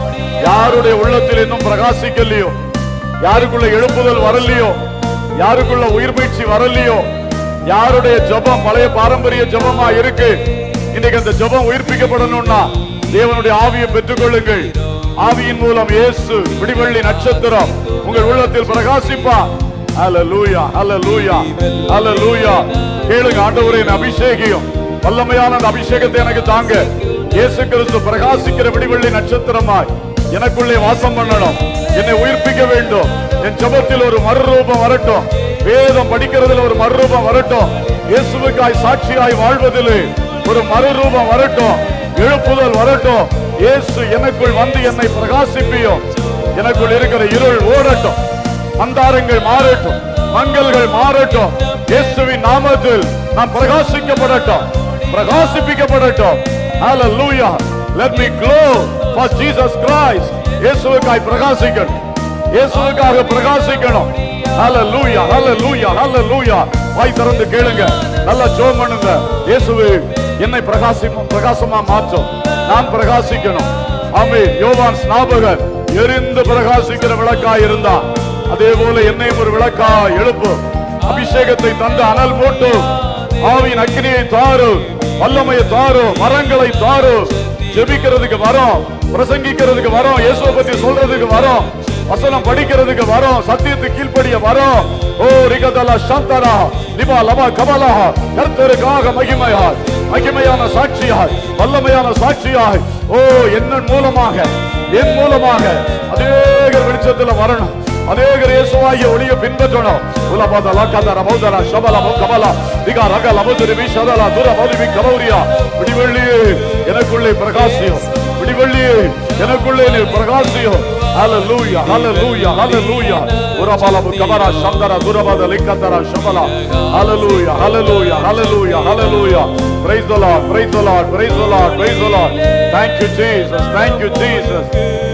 யாருடைய உள்ளத்தில் இன்னும் பிரகாசிக்கலையோ யாருக்குள்ள எழுப்புதல் வரலையோ யாருக்குள்ள உயிர் மீட்சி வரலையோ யாருடைய ஜெபம் பழைய பாரம்பரிய ஜெபமா இருக்கு இன்னைக்கு அந்த ஜெபம் உயிர்ப்பிக்கப்படணும்னா தேவனுடைய ஆவியை பெற்றுக்கொள்ளுங்கள் ஆவியின் மூலம் இயேசு விடிவெள்ளி நட்சத்திரம் உங்கள் உள்ளத்தில் பிரகாசிப்பா ஹalleluya ஹalleluya ஹalleluya கேளுங்க ஆண்டவரே என் அபிஷேகியும் வல்லமையான அந்த அபிஷேகத்தை எனக்கு தாங்க இயேசு கிறிஸ்து பிரகாசிக்கிற விடிவெள்ளி நட்சத்திரமாய் எனக்குள்ளே வாசம் பண்ணணும் என்னை உயிர்ப்பிக்க வேண்டும் என் ஜெபத்தில் ஒரு மறுரூபம் வரட்டும் வேதம் படிக்கிறதுல ஒரு மறுரூபம் வரட்டும் இயேசுவுக்காய் சாட்சியாய் வாழ்வதிலே ஒரு மறுரூபம் வரட்டும் எழுப்புதல் வரட்டும் இயேசு எனக்குள் வந்து என்னை பிரகாசிப்பியும் எனக்குள் இருக்கிற இருள் ஓடட்டும் அந்தாரங்கள் மாறட்டும் மங்கல்கள் மாறட்டும் இயேசுவின் நாமத்தில் நான் பிரகாசிக்கப்படட்டும் பிரகாசிப்பிக்கப்படட்டும் ஹalleluya let me glow for jesus christ இயேசுவுக்காய் பிரகாசிக்கணும் இயேசுவுக்காக பிரகாசிக்கணும் ஹalleluya ஹalleluya ஹalleluya வாய் திறந்து கேளுங்க நல்லா ஜெபம் பண்ணுங்க இயேசுவே என்னை பிரகாசி பிரகாசமா மாற்றும் நான் பிரகாசிக்கணும் ஆமென் யோவான் ஸ்நாபகர் எரிந்து பிரகாசிக்கிற விளக்காய் இருந்தான் அதே போல என்னையும் ஒரு விளக்கா எழுப்பு அபிஷேகத்தை தந்து அனல் போட்டு ஆவியின் அக்கினியை தாரு வல்லமையை தாரு மரங்களை தாரு ஜெபிக்கிறதுக்கு வரோம் பிரசங்கிக்கிறதுக்கு வரோம் இயேசுவை பத்தி சொல்றதுக்கு வரோம் வசனம் படிக்கிறதுக்கு வரோம் சத்தியத்தை கீழ்ப்படிய வரோம் ஓ ரிகதலா சாந்தரா லிபா லபா கமலா கர்த்தருக்காக மகிமையாய் மகிமையான சாட்சியாய் வல்லமையான சாட்சியாய் ஓ என்னன் மூலமாக என் மூலமாக அநேக வெளிச்சத்துல வரணும் அநேகர் இயேசுவாகிய ஒளியை பின்பற்றணும் உலபத லக்கதர மௌதர சபல கமலா திகா ரக லபதுரி விஷதல துர மௌலிவி கமௌரியா விடிவெள்ளியே எனக்குள்ளே பிரகாசியம் விடிவெள்ளியே எனக்குள்ளே நீ பிரகாசியம் ஹalleluya ஹalleluya ஹalleluya உரபலபு கமரா சந்தர துரபத லிக்கதர சபல ஹalleluya ஹalleluya ஹalleluya ஹalleluya praise the lord praise the lord praise the lord praise the lord thank you jesus thank you jesus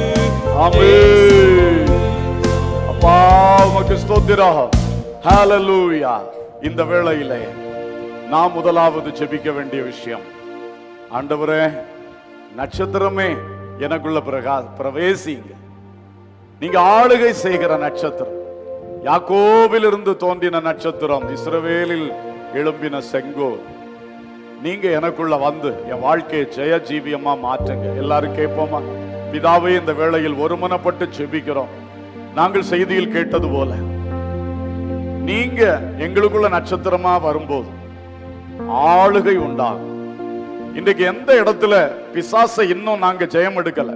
amen அப்பா உமக்கு ஸ்தோத்திரம் ஹalleluya இந்த வேளையிலே நாம் முதலாவது ஜெபிக்க வேண்டிய விஷயம் ஆண்டவரே நட்சத்திரமே எனக்குள்ள பிரகா பிரவேசிங்க நீங்க ஆளுகை செய்கிற நட்சத்திரம் யாக்கோபிலிருந்து தோன்றின நட்சத்திரம் இஸ்ரவேலில் எழும்பின செங்கோல் நீங்க எனக்குள்ள வந்து என் வாழ்க்கையை ஜெய ஜீவியமா மாற்றுங்க எல்லாரும் கேட்போமா பிதாவே இந்த வேளையில் ஒருமனப்பட்டு ஜெபிக்கிறோம் நாங்கள் செய்தியில் கேட்டது போல நீங்க எங்களுக்குள்ள நட்சத்திரமா வரும்போது ஆளுகை உண்டாகும் இன்றைக்கு எந்த இடத்துல பிசாசை இன்னும் நாங்க ஜெயம் எடுக்கல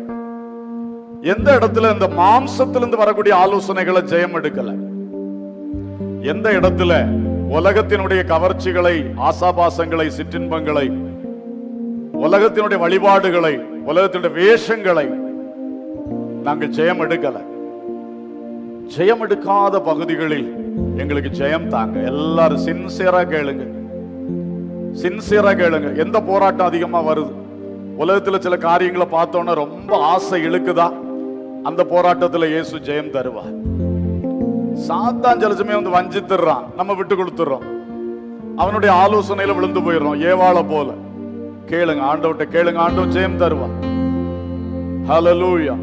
எந்த இடத்துல இந்த மாம்சத்திலிருந்து வரக்கூடிய ஆலோசனைகளை ஜெயம் எடுக்கல எந்த இடத்துல உலகத்தினுடைய கவர்ச்சிகளை ஆசாபாசங்களை சிற்றின்பங்களை உலகத்தினுடைய வழிபாடுகளை உலகத்தினுடைய வேஷங்களை நாங்கள் ஜெயம் எடுக்கல ஜெயம் எடுக்காத பகுதிகளில் எங்களுக்கு ஜெயம் தாங்க எல்லாரும் சின்சியரா கேளுங்க சின்சியரா கேளுங்க எந்த போராட்டம் அதிகமா வருது உலகத்துல சில காரியங்களை பார்த்தோன்னா ரொம்ப ஆசை இழுக்குதா அந்த போராட்டத்துல இயேசு ஜெயம் தருவார் சாத்தான் சில சமயம் வந்து வஞ்சித்துறான் நம்ம விட்டு கொடுத்துறோம் அவனுடைய ஆலோசனையில விழுந்து போயிடுறோம் ஏவாள போல கேளுங்க ஆண்டவட்ட கேளுங்க ஆண்டவர் ஜெயம் தருவான் ஹalleluya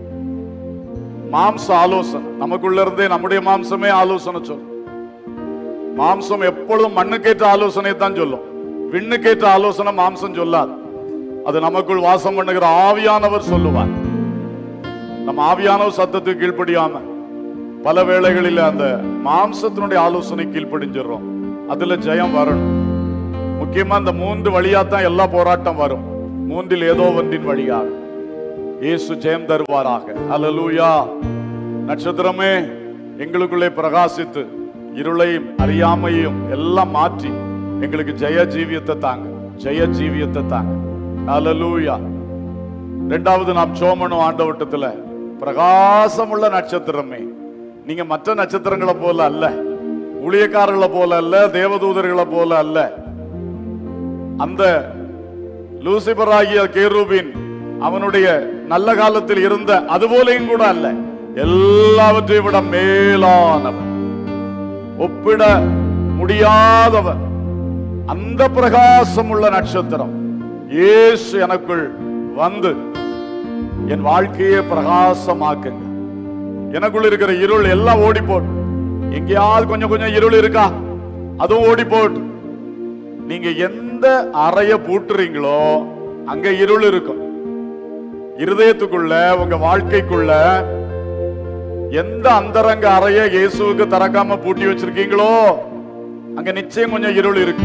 மாம்ச ஆலோசனை நமக்குள்ள இருந்தே நம்முடைய மாம்சமே ஆலோசனை சொல்லும் மாம்சம் எப்பொழுதும் மண்ணுக்கேற்ற ஆலோசனை தான் சொல்லும் விண்ணுக்கேற்ற ஆலோசனை மாம்சம் சொல்லாது அது நமக்குள் வாசம் பண்ணுகிற ஆவியானவர் சொல்லுவார் நம்ம ஆவியானவர் சத்தத்துக்கு கீழ்ப்படியாம பல வேளைகளில் அந்த மாம்சத்தினுடைய ஆலோசனை கீழ்ப்படிஞ்சிடறோம் அதுல ஜெயம் வரணும் முக்கியமா இந்த மூன்று வழியா தான் எல்லா போராட்டம் வரும் மூன்றில் ஏதோ ஒன்றின் வழியாக இயேசு ஜெயம் தருவாராக அல்லேலூயா நட்சத்திரமே எங்களுக்குள்ளே பிரகாசித்து இருளையும் அறியாமையும் எல்லாம் மாற்றி எங்களுக்கு ஜெய ஜீவியத்தை தாங்க ஜெய ஜீவியத்தை தாங்க அல்லேலூயா ரெண்டாவது நாம் சோமனும் ஆண்டவட்டத்துல பிரகாசமுள்ள நட்சத்திரமே நீங்க மற்ற நட்சத்திரங்களை போல அல்ல ஊழியக்காரர்களை போல அல்ல தேவதூதர்களை போல அல்ல அந்த லூசிபர் ஆகிய கேரூபின் அவனுடைய நல்ல காலத்தில் இருந்த அதுபோலையும் கூட அல்ல எல்லாவற்றையும் விட மேலானவன் ஒப்பிட முடியாதவன் அந்த பிரகாசம் உள்ள நட்சத்திரம் இயேசு எனக்குள் வந்து என் வாழ்க்கையை பிரகாசமாக்குங்க எனக்குள்ள இருக்கிற இருள் எல்லாம் ஓடி போட்டு எங்கேயாவது கொஞ்சம் கொஞ்சம் இருள் இருக்கா அதுவும் ஓடி போட்டு நீங்க எந்த அறைய பூட்டுறீங்களோ அங்க இருள் இருக்கும் இருதயத்துக்குள்ள உங்க வாழ்க்கைக்குள்ள எந்த அந்தரங்க அறைய இயேசுவுக்கு திறக்காம பூட்டி வச்சிருக்கீங்களோ அங்க நிச்சயம் கொஞ்சம் இருள் இருக்கு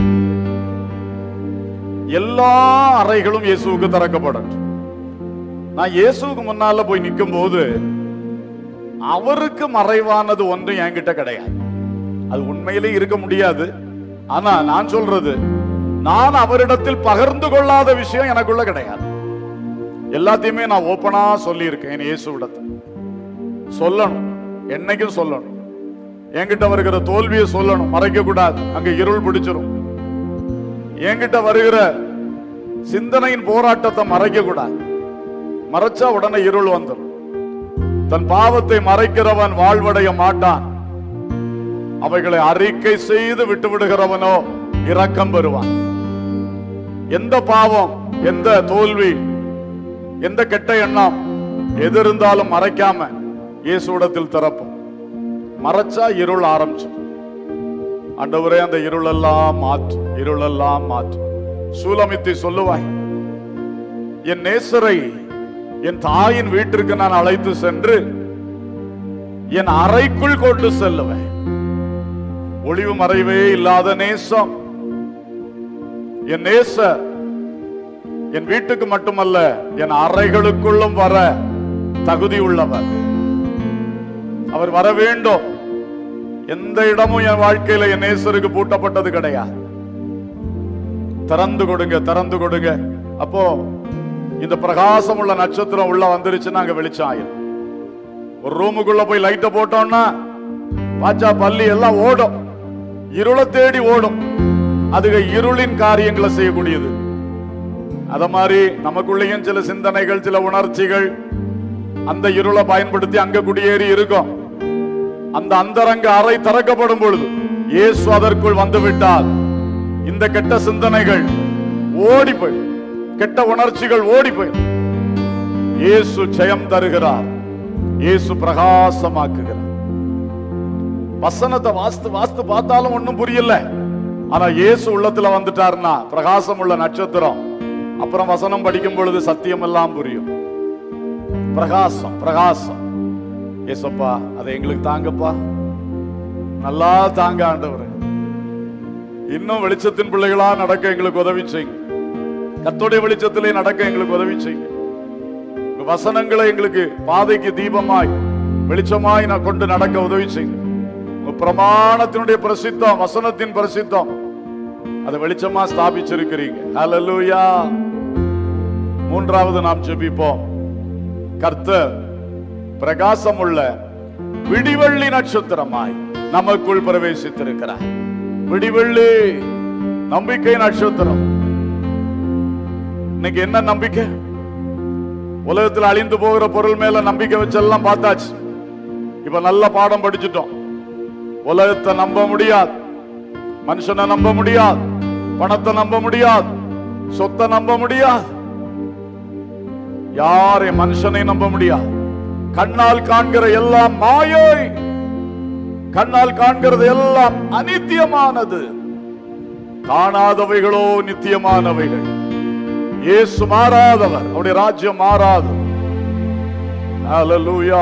எல்லா அறைகளும் இயேசுவுக்கு திறக்கப்படட்டும் நான் இயேசுவுக்கு முன்னால போய் நிற்கும் போது அவருக்கு மறைவானது ஒன்றும் என்கிட்ட கிடையாது அது உண்மையிலே இருக்க முடியாது ஆனா நான் சொல்றது நான் அவரிடத்தில் பகிர்ந்து கொள்ளாத விஷயம் எனக்குள்ள கிடையாது எல்லாத்தையுமே நான் ஓப்பனா சொல்லி இருக்கேன் இயேசுவிடத்தில் சொல்லணும் என்னைக்கும் சொல்லணும் என்கிட்ட வருகிற தோல்வியை சொல்லணும் மறைக்க கூடாது அங்க இருள் பிடிச்சிரும் என்கிட்ட வருகிற சிந்தனையின் போராட்டத்தை மறைக்க கூடாது மறைச்சா உடனே இருள் வந்துடும் தன் பாவத்தை மறைக்கிறவன் வாழ்வடைய மாட்டான் அவைகளை அறிக்கை செய்து விட்டு விடுகிறவனோ இரக்கம் பெறுவான் எந்த பாவம் எந்த தோல்வி எந்த கெட்ட எண்ணம் எது இருந்தாலும் மறைக்காம இயேசுடத்தில் திறப்போம் மறைச்சா இருள் ஆரம்பிச்சு ஆண்டவரே அந்த இருளெல்லாம் மாற்று இருளெல்லாம் மாற்று சூலமித்தி சொல்லுவாய் என் நேசரை என் தாயின் வீட்டிற்கு நான் அழைத்து சென்று என் அறைக்குள் கொண்டு செல்லுவேன் ஒளிவு மறைவே இல்லாத நேசம் என் நேசர் என் வீட்டுக்கு மட்டுமல்ல என் அறைகளுக்குள்ளும் வர தகுதி உள்ளவர் அவர் வர வேண்டும் எந்த இடமும் என் வாழ்க்கையில என் நேசருக்கு பூட்டப்பட்டது கிடையாது திறந்து கொடுங்க திறந்து கொடுங்க அப்போ இந்த பிரகாசம் உள்ள நட்சத்திரம் உள்ள வந்துருச்சுன்னா அங்க வெளிச்சம் ஆயிரும் ஒரு ரூமுக்குள்ள போய் லைட்டை போட்டோம்னா பாச்சா பள்ளி எல்லாம் ஓடும் இருளை தேடி ஓடும் அதுக இருளின் காரியங்களை செய்யக்கூடியது அத மாதிரி நமக்குள்ளேயும் சில சிந்தனைகள் சில உணர்ச்சிகள் அந்த இருளை பயன்படுத்தி அங்க குடியேறி இருக்கும் அந்த அந்தரங்க அறை திறக்கப்படும் பொழுது இயேசு அதற்குள் வந்து விட்டால் இந்த கெட்ட சிந்தனைகள் ஓடி போயிடும் கெட்ட உணர்ச்சிகள் ஓடி போயிடும் இயேசு ஜெயம் தருகிறார் இயேசு பிரகாசமாக்குகிறார் வசனத்தை வாஸ்து வாஸ்து பார்த்தாலும் ஒண்ணும் புரியல ஆனா இயேசு உள்ளத்துல வந்துட்டாருன்னா பிரகாசம் உள்ள நட்சத்திரம் அப்புறம் வசனம் படிக்கும் பொழுது சத்தியம் எல்லாம் புரியும் பிரகாசம் பிரகாசம் ஏசப்பா அதை எங்களுக்கு தாங்கப்பா நல்லா தாங்க ஆண்டவரே இன்னும் வெளிச்சத்தின் பிள்ளைகளா நடக்க எங்களுக்கு உதவி செய்யுங்க கத்தோடைய வெளிச்சத்திலே நடக்க எங்களுக்கு உதவி செய்யுங்க உங்க வசனங்களை எங்களுக்கு பாதைக்கு தீபமாய் வெளிச்சமாய் நான் கொண்டு நடக்க உதவி செய்யுங்க உங்க பிரமாணத்தினுடைய பிரசித்தம் வசனத்தின் பிரசித்தம் அதை வெளிச்சமா ஸ்தாபிச்சிருக்கிறீங்க ஹalleluya மூன்றாவது நாம் ஜெபிப்போம் கர்த்தர் பிரகாசம் உள்ள விடிவெள்ளி நட்சத்திரமாய் நமக்குள் பிரவேசித்திருக்கிறார் விடிவெள்ளி நம்பிக்கை நட்சத்திரம் இன்னைக்கு என்ன நம்பிக்கை உலகத்தில் அழிந்து போகிற பொருள் மேல நம்பிக்கை வச்செல்லாம் பார்த்தாச்சு இப்ப நல்ல பாடம் படிச்சுட்டோம் உலகத்தை நம்ப முடியாது மனுஷனை நம்ப முடியாது பணத்தை நம்ப முடியாது சொத்தை நம்ப முடியாது யாரை மனுஷனை நம்ப முடியாது கண்ணால் காண்கிற எல்லாம் மாயை கண்ணால் காண்கிறது எல்லாம் அனித்தியமானது காணாதவைகளோ நித்தியமானவைகள் இயேசு மாறாதவர் அவருடைய ராஜ்யம் மாறாது ஹalleluya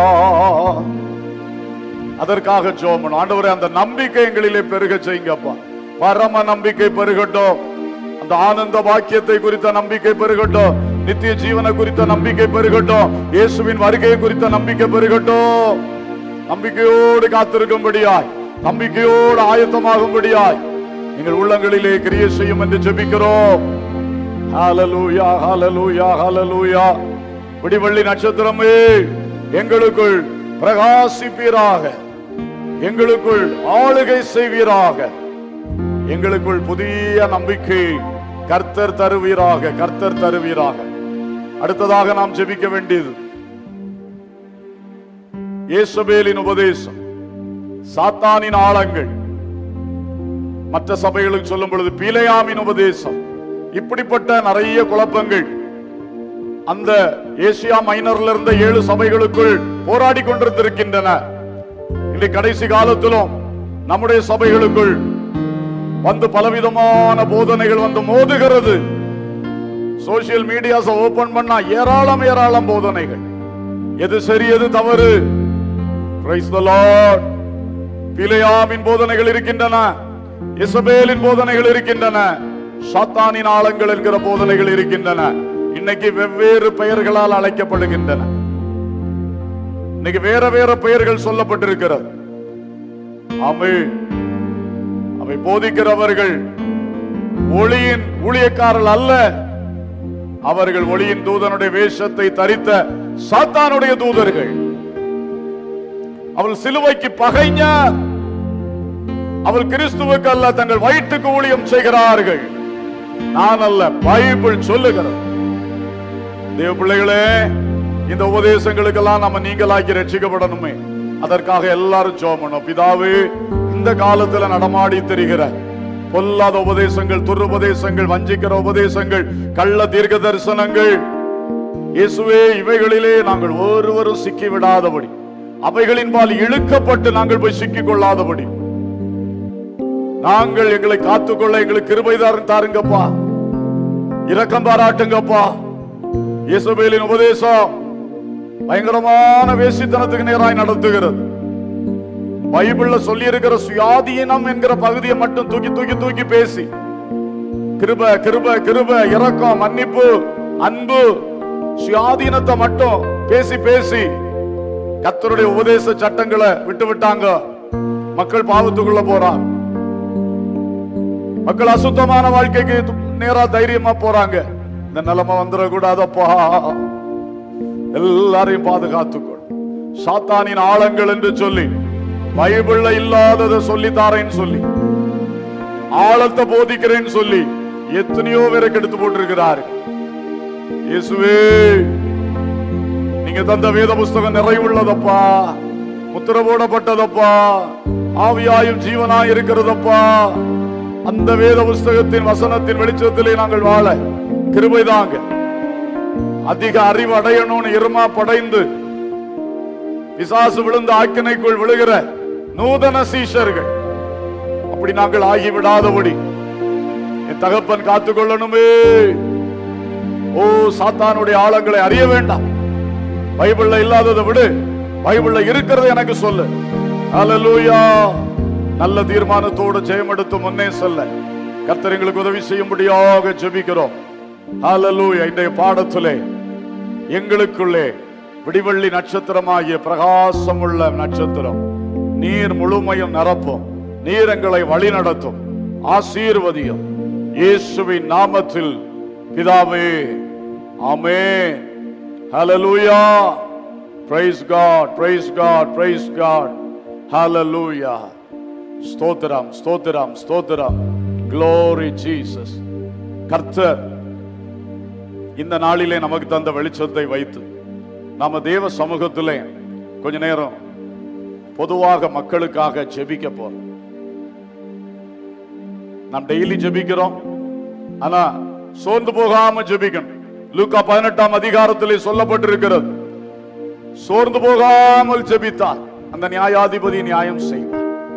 அதற்காக ஜோமன் ஆண்டவரே அந்த நம்பிக்கை எங்களிலே பெருக செய்யுங்கப்பா பரம நம்பிக்கை பெருகட்டும் அந்த ஆனந்த வாக்கியத்தை குறித்த நம்பிக்கை பெருகட்டும் நித்திய ஜீவனை குறித்த நம்பிக்கை பெருகட்டும் இயேசுவின் வருகை குறித்த நம்பிக்கை பெருகட்டும் நம்பிக்கையோடு காத்திருக்கும்படியாய் நம்பிக்கையோடு ஆயத்தமாகும்படியாய் எங்கள் உள்ளங்களிலே கிரியை செய்யும் என்று ஜெபிக்கிறோம் ஹalleluya ஹalleluya ஹalleluya விடிவெள்ளி நட்சத்திரமே எங்களுக்குள் பிரகாசிப்பீராக எங்களுக்குள் ஆளுகை செய்வீராக எங்களுக்குள் புதிய நம்பிக்கை கர்த்தர் தருவீராக கர்த்தர் தருவீராக அடுத்ததாக நாம் ஜெபிக்க வேண்டியது இயேசுபேலின் உபதேசம் சாத்தானின் ஆழங்கள் மற்ற சபைகளுக்கு சொல்லும் பொழுது பீலையாமின் உபதேசம் இப்படிப்பட்ட நிறைய குழப்பங்கள் அந்த ஏசியா மைனர்ல இருந்த ஏழு சபைகளுக்குள் போராடி கொண்டிருந்திருக்கின்றன இன்றைக்கு கடைசி காலத்திலும் நம்முடைய சபைகளுக்குள் வந்து பலவிதமான போதனைகள் வந்து மோதுகிறது சோசியல் மீடியாஸ் ஓபன் பண்ணா ஏராளம் ஏராளம் போதனைகள் எது சரி எது தவறு Praise the Lord. பிலேயாமின் போதனைகள் இருக்கின்றன இசபேலின் போதனைகள் இருக்கின்றன சாத்தானின் ஆழங்கள் என்கிற போதனைகள் இருக்கின்றன இன்னைக்கு வெவ்வேறு பெயர்களால் அழைக்கப்படுகின்றன இன்னைக்கு வேற வேற பெயர்கள் சொல்லப்பட்டிருக்கிறது ஆமே அவை போதிக்கிறவர்கள் ஒளியின் ஊழியக்காரர்கள் அல்ல அவர்கள் ஒளியின் தூதனுடைய வேஷத்தை தரித்த சாத்தானுடைய தூதர்கள் அவள் சிலுவைக்கு பகைஞர் அவள் கிறிஸ்துவுக்கு அல்ல தங்கள் வயிற்றுக்கு ஊழியம் செய்கிறார்கள் நான் அல்ல பைபிள் சொல்லுகிறது தேவ பிள்ளைகளே இந்த உபதேசங்களுக்கெல்லாம் நம்ம நீங்களாக்கி ரட்சிக்கப்படணுமே அதற்காக எல்லாரும் ஜோமணும் பிதாவே இந்த காலத்துல நடமாடி தெரிகிற பொல்லாத உபதேசங்கள் துருபதேசங்கள் வஞ்சிக்கிற உபதேசங்கள் கள்ள தீர்க்க தரிசனங்கள் இயேசுவே இவைகளிலே நாங்கள் ஒருவரும் சிக்கி விடாதபடி அவைகளின் பால் இழுக்கப்பட்டு நாங்கள் போய் சிக்கிக் கொள்ளாதபடி நாங்கள் எங்களை காத்துக்கொள்ள எங்களுக்கு கிருபை தாரு- தாருங்கப்பா இரக்கம் பாராட்டுங்கப்பா இயேசுபேலின் உபதேசம் பயங்கரமான வேசித்தனத்துக்கு நேராய் நடத்துகிறது பைபிள்ல சொல்லி இருக்கிற சுயாதீனம் என்கிற பகுதியை மட்டும் தூக்கி தூக்கி தூக்கி பேசி கிருப கிருப கிருப இரக்கம் மன்னிப்பு அன்பு சுயாதீனத்தை மட்டும் பேசி பேசி கர்த்தருடைய உபதேச சட்டங்களை விட்டு விட்டாங்க மக்கள் பாவத்துக்குள்ள போறாங்க மக்கள் அசுத்தமான வாழ்க்கைக்கு நேரா தைரியமா போறாங்க இந்த நிலைமை வந்துடக்கூடாதப்பா எல்லாரையும் பாதுகாத்துக்கொள் சாத்தானின் ஆழங்கள் என்று சொல்லி பைபிள்ல இல்லாததை சொல்லி தாரேன்னு சொல்லி ஆழத்தை போதிக்கிறேன்னு சொல்லி எத்தனையோ பேரை கெடுத்து போட்டிருக்கிறார்கள் இயேசுவே நீங்க தந்த வேத புஸ்தகம் நிறைவுள்ளதப்பா முத்திர போடப்பட்டதப்பா ஆவியாயும் ஜீவனாய் இருக்கிறதப்பா அந்த வேத புஸ்தகத்தின் வசனத்தின் வெளிச்சத்திலே நாங்கள் வாழ கிருபைதாங்க அதிக அறிவு அடையணும்னு இருமா படைந்து பிசாசு விழுந்த ஆக்கினைக்குள் விழுகிற நூதன சீஷர்கள் அப்படி நாங்கள் ஆகிவிடாதபடி என் தகப்பன் காத்துக்கொள்ளணுமே ஓ சாத்தானுடைய ஆழங்களை அறிய வேண்டாம் பைபிள்ல இல்லாததை விடு பைபிள்ல இருக்கிறது எனக்கு சொல்லு ஹalleluya நல்ல தீர்மானத்தோடு ஜெயம் எடுத்து முன்னே செல்ல கர்த்தர் எங்களுக்கு உதவி செய்யும்படியாக ஜெபிக்கிறோம் ஹalleluya இன்றைய பாடத்திலே எங்களுக்குள்ளே விடிவெள்ளி நட்சத்திரமாகிய பிரகாசமுள்ள நட்சத்திரம் நீர் முழுமையும் நிரப்பும் நீர் எங்களை வழி நடத்தும் ஆசீர்வதியும் இயேசுவின் நாமத்தில் பிதாவே ஆமென் ஹalleluya praise god praise god praise god hallelujah ஸ்தோத்திரம் ஸ்தோத்திரம் ஸ்தோத்திரம் glory jesus கர்த்தர் இந்த நாளிலே நமக்கு தந்த வெளிச்சத்தை வைத்து நாம தேவ சமூகத்திலே கொஞ்ச நேரம் பொதுவாக மக்களுக்காக ஜெபிக்க போறோம் நாம் டெய்லி ஜெபிக்கிறோம் ஆனா சோர்ந்து போகாம ஜெபிக்கணும் லூக்கா பதினெட்டாம் அதிகாரத்திலே சொல்லப்பட்டிருக்கிறது சோர்ந்து போகாமல் ஜெபித்தால் அந்த நியாயாதிபதி நியாயம் செய்வார்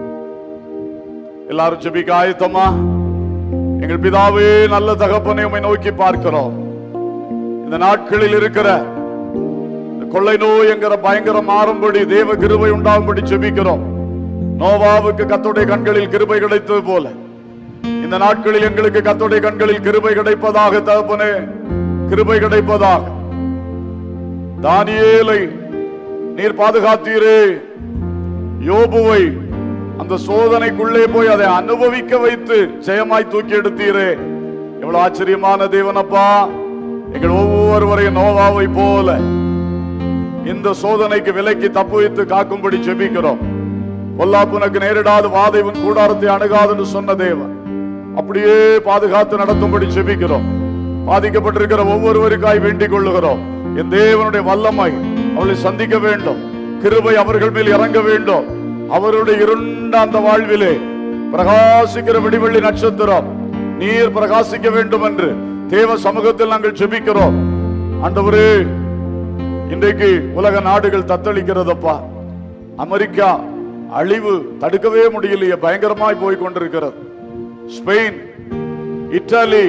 எல்லாரும் ஜெபிக்க ஆயத்தமா எங்கள் பிதாவே நல்ல தகப்பனை உம்மை நோக்கி பார்க்கிறோம் இந்த நாட்களில் இருக்கிற இந்த கொள்ளை நோய் என்கிற பயங்கரம் மாறும்படி தேவ கிருபை உண்டாகும்படி ஜெபிக்கிறோம் நோவாவுக்கு கத்தோடைய கண்களில் கிருபை கிடைத்தது போல இந்த நாட்களில் எங்களுக்கு கத்தோடைய கண்களில் கிருபை கிடைப்பதாக தகப்பனே கிருபை கிடைப்பதாக தானியேலை நீர் பாதுகாத்தீரே யோபுவை அந்த சோதனைக்குள்ளே போய் அதை அனுபவிக்க வைத்து ஜெயமாய் தூக்கி எடுத்தீரே எவ்வளவு ஆச்சரியமான தேவனப்பா எங்கள் ஒவ்வொருவரையும் நோவாவை போல இந்த சோதனைக்கு விலைக்கு தப்பு வைத்து காக்கும்படி ஜெபிக்கிறோம் பொல்லாப்புனக்கு நேரிடாது வாதை உன் கூடாரத்தை அணுகாதுன்னு சொன்ன தேவன் அப்படியே பாதுகாத்து நடத்தும்படி ஜெபிக்கிறோம் பாதிக்கப்பட்டிருக்கிற ஒவ்வொருவருக்காய் வேண்டிக் கொள்ளுகிறோம் என் தேவனுடைய வல்லமை அவளை சந்திக்க வேண்டும் கிருபை அவர்கள் மேல் இறங்க வேண்டும் அவருடைய இருண்ட அந்த வாழ்விலே பிரகாசிக்கிற விடிவெள்ளி நட்சத்திரம் நீர் பிரகாசிக்க வேண்டும் என்று தேவ சமூகத்தில் நாங்கள் ஜெபிக்கிறோம் ஆண்டவரே இன்றைக்கு உலக நாடுகள் தத்தளிக்கிறதப்பா அமெரிக்கா அழிவு தடுக்கவே முடியலையே பயங்கரமாய் போய் கொண்டிருக்கிறது Spain Italy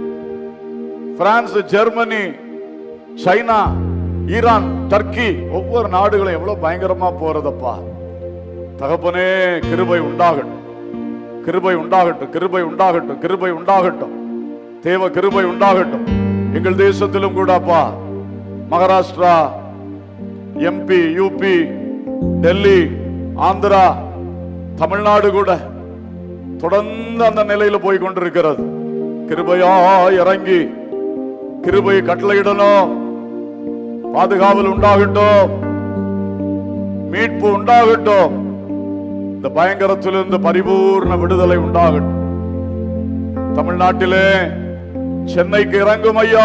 France Germany China Iran Turkey ஒவ்வொரு நாடுகளும் எவ்வளவு பயங்கரமா போறதப்பா தகப்பனே கிருபை உண்டாகட்டும் கிருபை உண்டாகட்டும் கிருபை உண்டாகட்டும் கிருபை உண்டாகட்டும் தேவ கிருபை உண்டாகட்டும் எங்கள் தேசத்திலும் கூட அப்பா மகாராஷ்டிரா எம்பி யூபி டெல்லி ஆந்திரா தமிழ்நாடு கூட தொடர்ந்து அந்த நிலையில போய் கொண்டிருக்கிறது கிருபையா இறங்கி கிருபை கட்டளையிடணும் பாதுகாவல் உண்டாகட்டும் மீட்பு உண்டாகட்டும் இந்த பயங்கரத்திலிருந்து பரிபூர்ண விடுதலை உண்டாகட்டும் தமிழ்நாட்டிலே சென்னைக்கு இறங்கும் ஐயா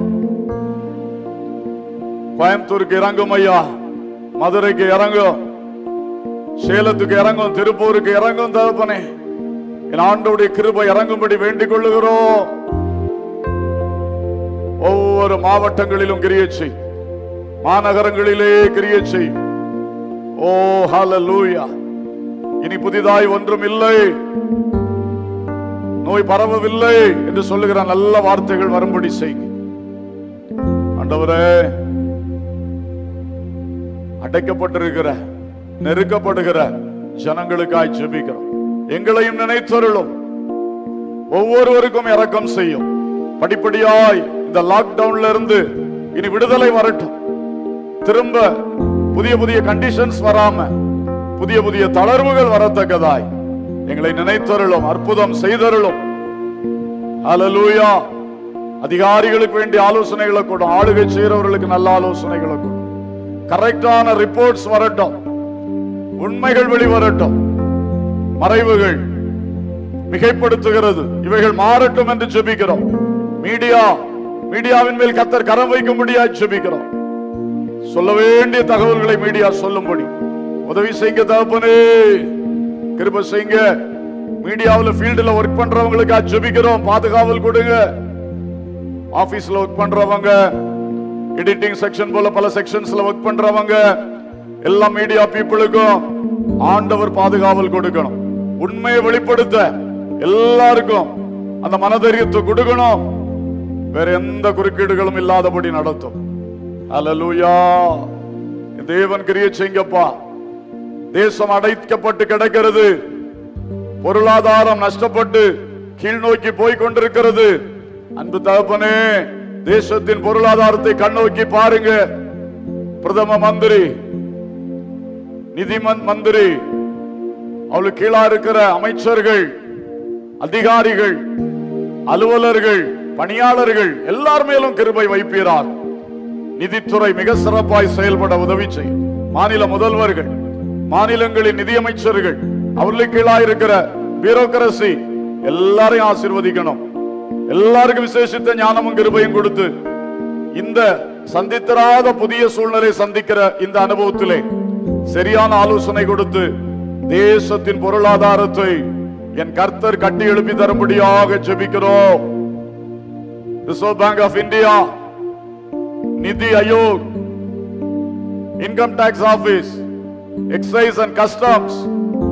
கோயம்புத்தூருக்கு இறங்கும் ஐயா மதுரைக்கு இறங்கும் சேலத்துக்கு இறங்கும் திருப்பூருக்கு இறங்கும் தகப்பனே என் ஆண்டோடைய கிருபை இறங்கும்படி வேண்டிக் கொள்ளுகிறோம் ஒவ்வொரு மாவட்டங்களிலும் கிரியச்சை மாநகரங்களிலே கிரியச்சை ஓ ஹalleluya இனி புதிதாய் ஒன்றும் இல்லை நோய் பரவவில்லை என்று சொல்லுகிற நல்ல வார்த்தைகள் வரும்படி செய்யுங்க ஆண்டவரே அடைக்கப்பட்டிருக்கிற நெருக்கப்படுகிற ஜனங்களுக்காய் ஜெபிக்கிறோம் எங்களையும் நினைத்தருளும் ஒவ்வொருவருக்கும் இரக்கம் செய்யும் படிப்படியாய் இந்த லாக்டவுன்ல இருந்து இனி விடுதலை வரட்டும் திரும்ப புதிய புதிய கண்டிஷன்ஸ் வராம புதிய புதிய தளர்வுகள் வரத்தக்கதாய் எங்களை நினைத்தருளும் அற்புதம் செய்தருளும் ஹalleluya அதிகாரிகளுக்கு வேண்டிய ஆலோசனைகளை கொடும் ஆளுகை செய்கிறவர்களுக்கு நல்ல ஆலோசனைகளை கொடும் கரெக்டான ரிப்போர்ட்ஸ் வரட்டும் உண்மைகள் வெளிவரட்டும் மறைவுகள் மிகைப்படுத்துகிறது இவைகள் மாறட்டும் என்று ஜெபிக்கிறோம் மீடியா மீடியாவின் மேல் கத்தர் கரம் வைக்கும்படியாய் ஜெபிக்கிறோம் சொல்ல வேண்டிய தகவல்களை மீடியா சொல்லும்படி உதவி செய்யுங்க தகப்பனே கிருப செய்யுங்க மீடியாவில் ஃபீல்டுல ஒர்க் பண்றவங்களுக்கு ஜெபிக்கிறோம் பாதுகாவல் கொடுங்க ஆபீஸ்ல ஒர்க் பண்றவங்க எடிட்டிங் செக்ஷன் போல பல செக்ஷன்ஸ்ல ஒர்க் பண்றவங்க எல்லா மீடியா பீப்புளுக்கும் ஆண்டவர் பாதுகாவல் கொடுக்கணும் உண்மையை வெளிப்படுத்த எல்லாருக்கும் அந்த மனதைரியத்தை கொடுக்கணும் வேற எந்த குறுக்கீடுகளும் இல்லாதபடி நடத்தும் அல்லேலூயா தேவன் கிரிய செய்யுங்கப்பா தேசம் அடைக்கப்பட்டு கிடக்கிறது பொருளாதாரம் நஷ்டப்பட்டு கீழ் நோக்கி போய் கொண்டிருக்கிறது அன்பு தகப்பனே தேசத்தின் பொருளாதாரத்தை கண்ணோக்கி பாருங்க பிரதம மந்திரி நிதி மந்- மந்திரி அவளுக்கு கீழா இருக்கிற அமைச்சர்கள் அதிகாரிகள் அலுவலர்கள் பணியாளர்கள் எல்லார் மேலும் கிருபை வைப்பீரார் நிதித்துறை மிக சிறப்பாய் செயல்பட உதவி செய்யும் மாநில முதல்வர்கள் மாநிலங்களின் நிதியமைச்சர்கள் அவர்களுக்கு கீழா இருக்கிற பியூரோக்ரசி எல்லாரையும் ஆசீர்வதிக்கணும் எல்லாருக்கும் விசேஷித்த ஞானமும் கிருபையும் கொடுத்து இந்த சந்தித்திராத புதிய சூழ்நிலை சந்திக்கிற இந்த அனுபவத்திலே சரியான ஆலோசனை கொடுத்து தேசத்தின் பொருளாதாரத்தை என் கர்த்தர் கட்டி எழுப்பி தரும்படியாக ஜெபிக்கிறோம் reserve bank of India NITI Aayog income tax office excise and customs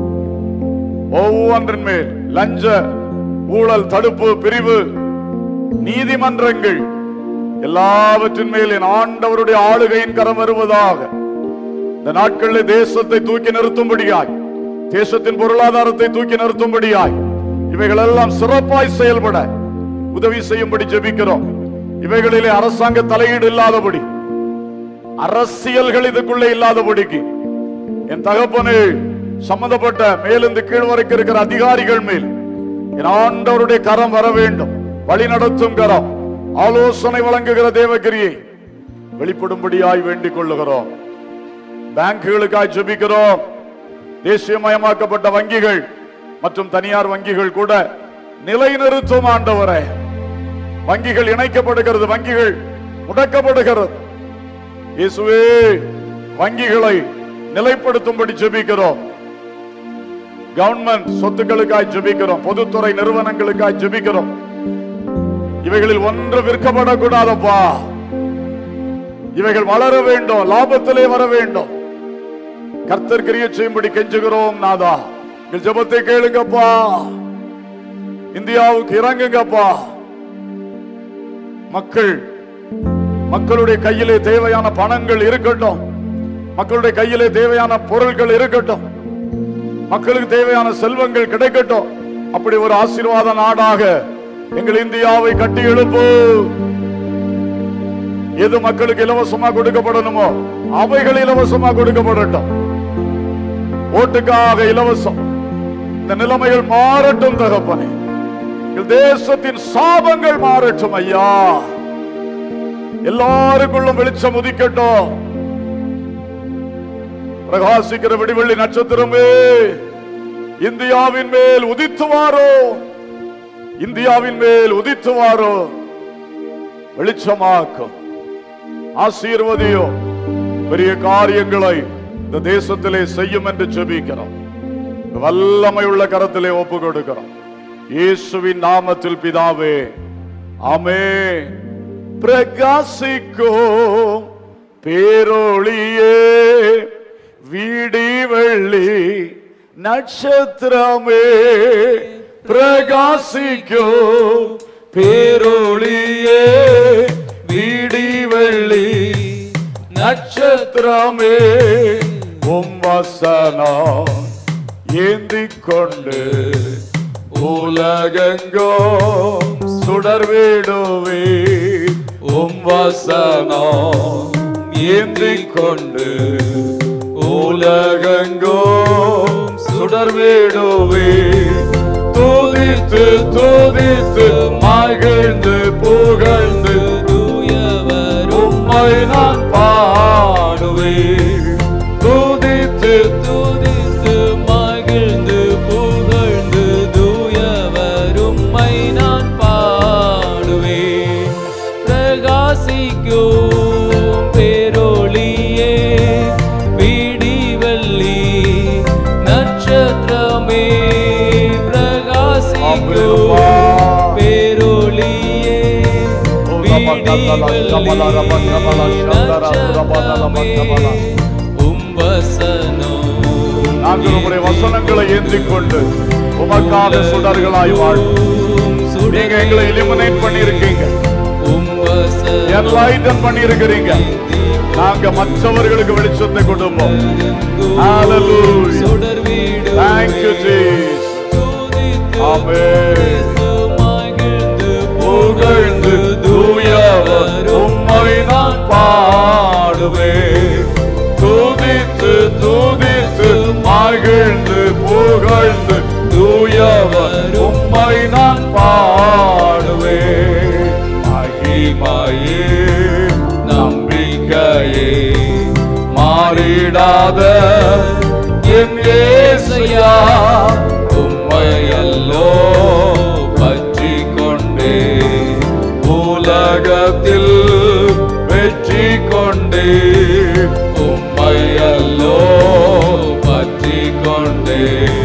ஒவ்வொன்றின் மேல் லஞ்ச ஊழல் தடுப்பு பிரிவு நீதிமன்றங்கள் எல்லாவற்றின் மேல் என் ஆண்டவருடைய ஆளுகையின் கரம் வருவதாக இந்த நாட்களில் தேசத்தை தூக்கி நிறுத்தும்படியாய் தேசத்தின் பொருளாதாரத்தை தூக்கி நிறுத்தும்படியாய் இவைகள் எல்லாம் சிறப்பாய் செயல்பட உதவி செய்யும்படி ஜெபிக்கிறோம் இவைகளிலே அரசாங்க தலையீடு இல்லாதபடி அரசியல்கள் இதுக்குள்ளே இல்லாதபடிக்கு என் தகப்பனே சம்பந்தப்பட்ட மேலிருந்து கீழ் வரைக்கும் இருக்கிற அதிகாரிகள் மேல் என் ஆண்டவருடைய கரம் வர வேண்டும் வழி நடத்தும் கரம் ஆலோசனை வழங்குகிற தேவகிரியை வெளிப்படும்படியாய் வேண்டிக் கொள்ளுகிறோம் பேங்குகளுக்காய் ஜெபிக்கிறோம் தேசியமயமாக்கப்பட்ட வங்கிகள் மற்றும் தனியார் வங்கிகள் கூட நிலைநிறுத்தும் ஆண்டவரே வங்கிகள் இணைக்கப்படுகிறது வங்கிகள் முடக்கப்படுகிறது இயேசுவே வங்கிகளை நிலைப்படுத்தும்படி ஜெபிக்கிறோம் கவர்மெண்ட் சொத்துக்களுக்காய் ஜெபிக்கிறோம் பொதுத்துறை நிறுவனங்களுக்காய் ஜெபிக்கிறோம் இவைகளில் ஒன்று விற்கப்படக்கூடாதப்பா இவைகள் வளர வேண்டும் லாபத்திலே வர வேண்டும் கர்த்தர் கிரிய செய்யும்படி கெஞ்சுகிறோம் நாதா எங்கள் ஜெபத்தை கேளுங்கப்பா இந்தியாவுக்கு இறங்குங்கப்பா மக்கள் மக்களுடைய கையிலே தேவையான பணங்கள் இருக்கட்டும் மக்களுடைய கையிலே தேவையான பொருட்கள் இருக்கட்டும் மக்களுக்கு தேவையான செல்வங்கள் கிடைக்கட்டும் அப்படி ஒரு ஆசீர்வாத நாடாக எங்கள் இந்தியாவை கட்டி எழுப்பு எது மக்களுக்கு இலவசமா கொடுக்கப்படணுமோ அவைகள் இலவசமா கொடுக்கப்படட்டும் ஓட்டுக்காக இலவசம் இந்த நிலைமைகள் மாறட்டும் தகப்பனே எங்கள் தேசத்தின் சாபங்கள் மாறட்டும் ஐயா எல்லாருக்குள்ளும் வெளிச்சம் உதிக்கட்டும் பிரகாசிக்கிற விடிவெள்ளி நட்சத்திரமே இந்தியாவின் மேல் உதித்து வாரோ இந்தியாவின் மேல் உதித்து வாரோ வெளிச்சமாக்கும் ஆசீர்வதியோ பெரிய காரியங்களை இந்த தேசத்திலே செய்யும் என்று ஜெபிக்கிறோம் வல்லமை உள்ள கரத்திலே ஒப்பு கொடுக்கிறோம் இயேசுவின் நாமத்தில் பிதாவே ஆமே பிரகாசிக்கும் பேரொளியே வீடி வெள்ளி நட்சத்திரமே பிரகாசிக்கும் பேரொளியே வீடி வெள்ளி நட்சத்திரமே உம் வசனம் ஏந்திக் கொண்டு உலகெங்கோ சுடர் விடுவே உம் வசனம் ஏந்திக் கொண்டு உலகெங்கோ சுடர் விடுவே துதித்து துதித்து மகிழ்ந்து புகழ்ந்து தூயவர் உம்மை நான் பாடுவேன் துதித்து துதித்து மகிழ்ந்து புகழ்ந்து தூயவர் உம்மை நான் பாடுவேன் பிரகாசிக்கும் பேரொளியே விடிவெள்ளி நட்சத்திரமே பிரகாசிக்கும் பேரொளியே விடிவெள்ளி உம் வசனம் நாங்கள் உங்களுடைய வசனங்களை ஏந்திக் கொண்டு உமக்காக சுடர்களாய் வாழ்வோம் நீங்க எங்களை எலிமினேட் பண்ணி இருக்கீங்க என்லைட்டன் பண்ணி இருக்கிறீங்க நாங்க மற்றவர்களுக்கு வெளிச்சத்தை கொடுப்போம் Hallelujah. சுடர் வீடு Thank you, Jesus. Amen. புகழ்ந்து தூயவர் உம்மை நான் பாடுவேன் துதித்து துதித்து மகிழ்ந்து புகழ்ந்து தூயவர் உம்மை நான் பாடுவேன் மகிமையே நம்பிக்கையே மாறிடாத என் ஏசையா உம்மையல்லோ பற்றி கொண்டே உலகத்தில் வெற்றி கொண்டே உம்மையல்லோ பற்றி கொண்டே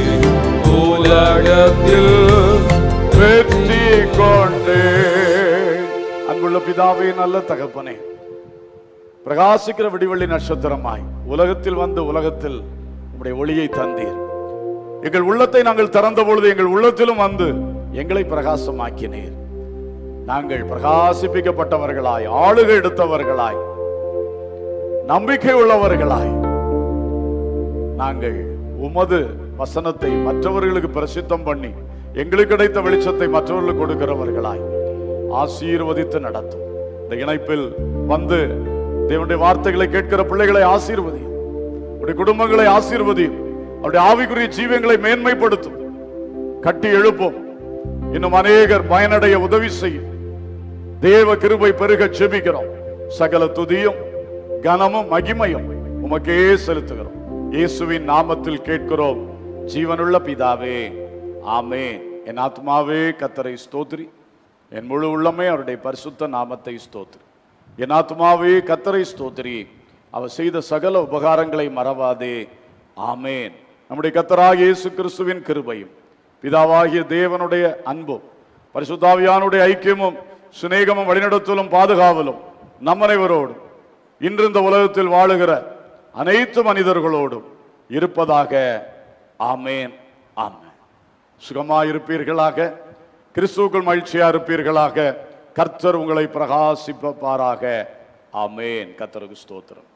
உலகத்தில் வெற்றி கொண்டு அன்புள்ள பிதாவே நல்ல தகப்பனே பிரகாசிக்கிற விடிவெள்ளி நட்சத்திரமாய் உலகத்தில் வந்து உலகத்தில் உம்முடைய ஒளியை தந்தீர் எங்கள் உள்ளத்தை நாங்கள் திறந்த பொழுது எங்கள் உள்ளத்திலும் வந்து எங்களை பிரகாசமாக்கினீர் நாங்கள் பிரகாசிப்பிக்கப்பட்டவர்களாய் ஆளுகை எடுத்தவர்களாய் நம்பிக்கை உள்ளவர்களாய் நாங்கள் உமது வசனத்தை மற்றவர்களுக்கு பிரசித்தம் பண்ணி எங்களுக்கு கிடைத்த வெளிச்சத்தை மற்றவர்களுக்கு கொடுக்கிறவர்களாய் ஆசீர்வதித்து நடத்தும் இந்த இணைப்பில் வந்து தேவனுடைய வார்த்தைகளை கேட்கிற பிள்ளைகளை ஆசீர்வதி அவருடைய குடும்பங்களை ஆசீர்வதியும் அவருடைய ஆவிக்குரிய ஜீவங்களை மேன்மைப்படுத்தும் கட்டி எழுப்பும் இன்னும் அநேகர் பயனடைய உதவி செய்யும் தேவ கிருபை பெருக செபிக்கிறோம் சகல துதியும் கனமும் மகிமையும் உமக்கே செலுத்துகிறோம் இயேசுவின் நாமத்தில் கேட்கிறோம் ஜீவனுள்ள பிதாவே ஆமென் என் ஆத்மாவே கத்தரை ஸ்தோத்திரி என் முழு உள்ளமே அவருடைய பரிசுத்த நாமத்தை ஸ்தோத்திரி என் ஆத்மாவே கத்தரை ஸ்தோத்திரி அவர் செய்த சகல உபகாரங்களை மறவாதே ஆமென் நம்முடைய கத்தராகிய இயேசு கிறிஸ்துவின் கிருபையும் பிதாவாகிய தேவனுடைய அன்பும் பரிசுத்தாவியானுடைய ஐக்கியமும் சிநேகமும் வழிநடத்தலும் பாதுகாவலும் நம் அனைவரோடும் இன்று இந்த உலகத்தில் வாழுகிற அனைத்து மனிதர்களோடும் இருப்பதாக ஆமேன் ஆமேன் சுகமாயிருப்பீர்களாக கிறிஸ்துவுக்குள் மகிழ்ச்சியா இருப்பீர்களாக கர்த்தர் உங்களை பிரகாசிப்பாராக ஆமேன் கர்த்தருக்கு ஸ்தோத்திரம்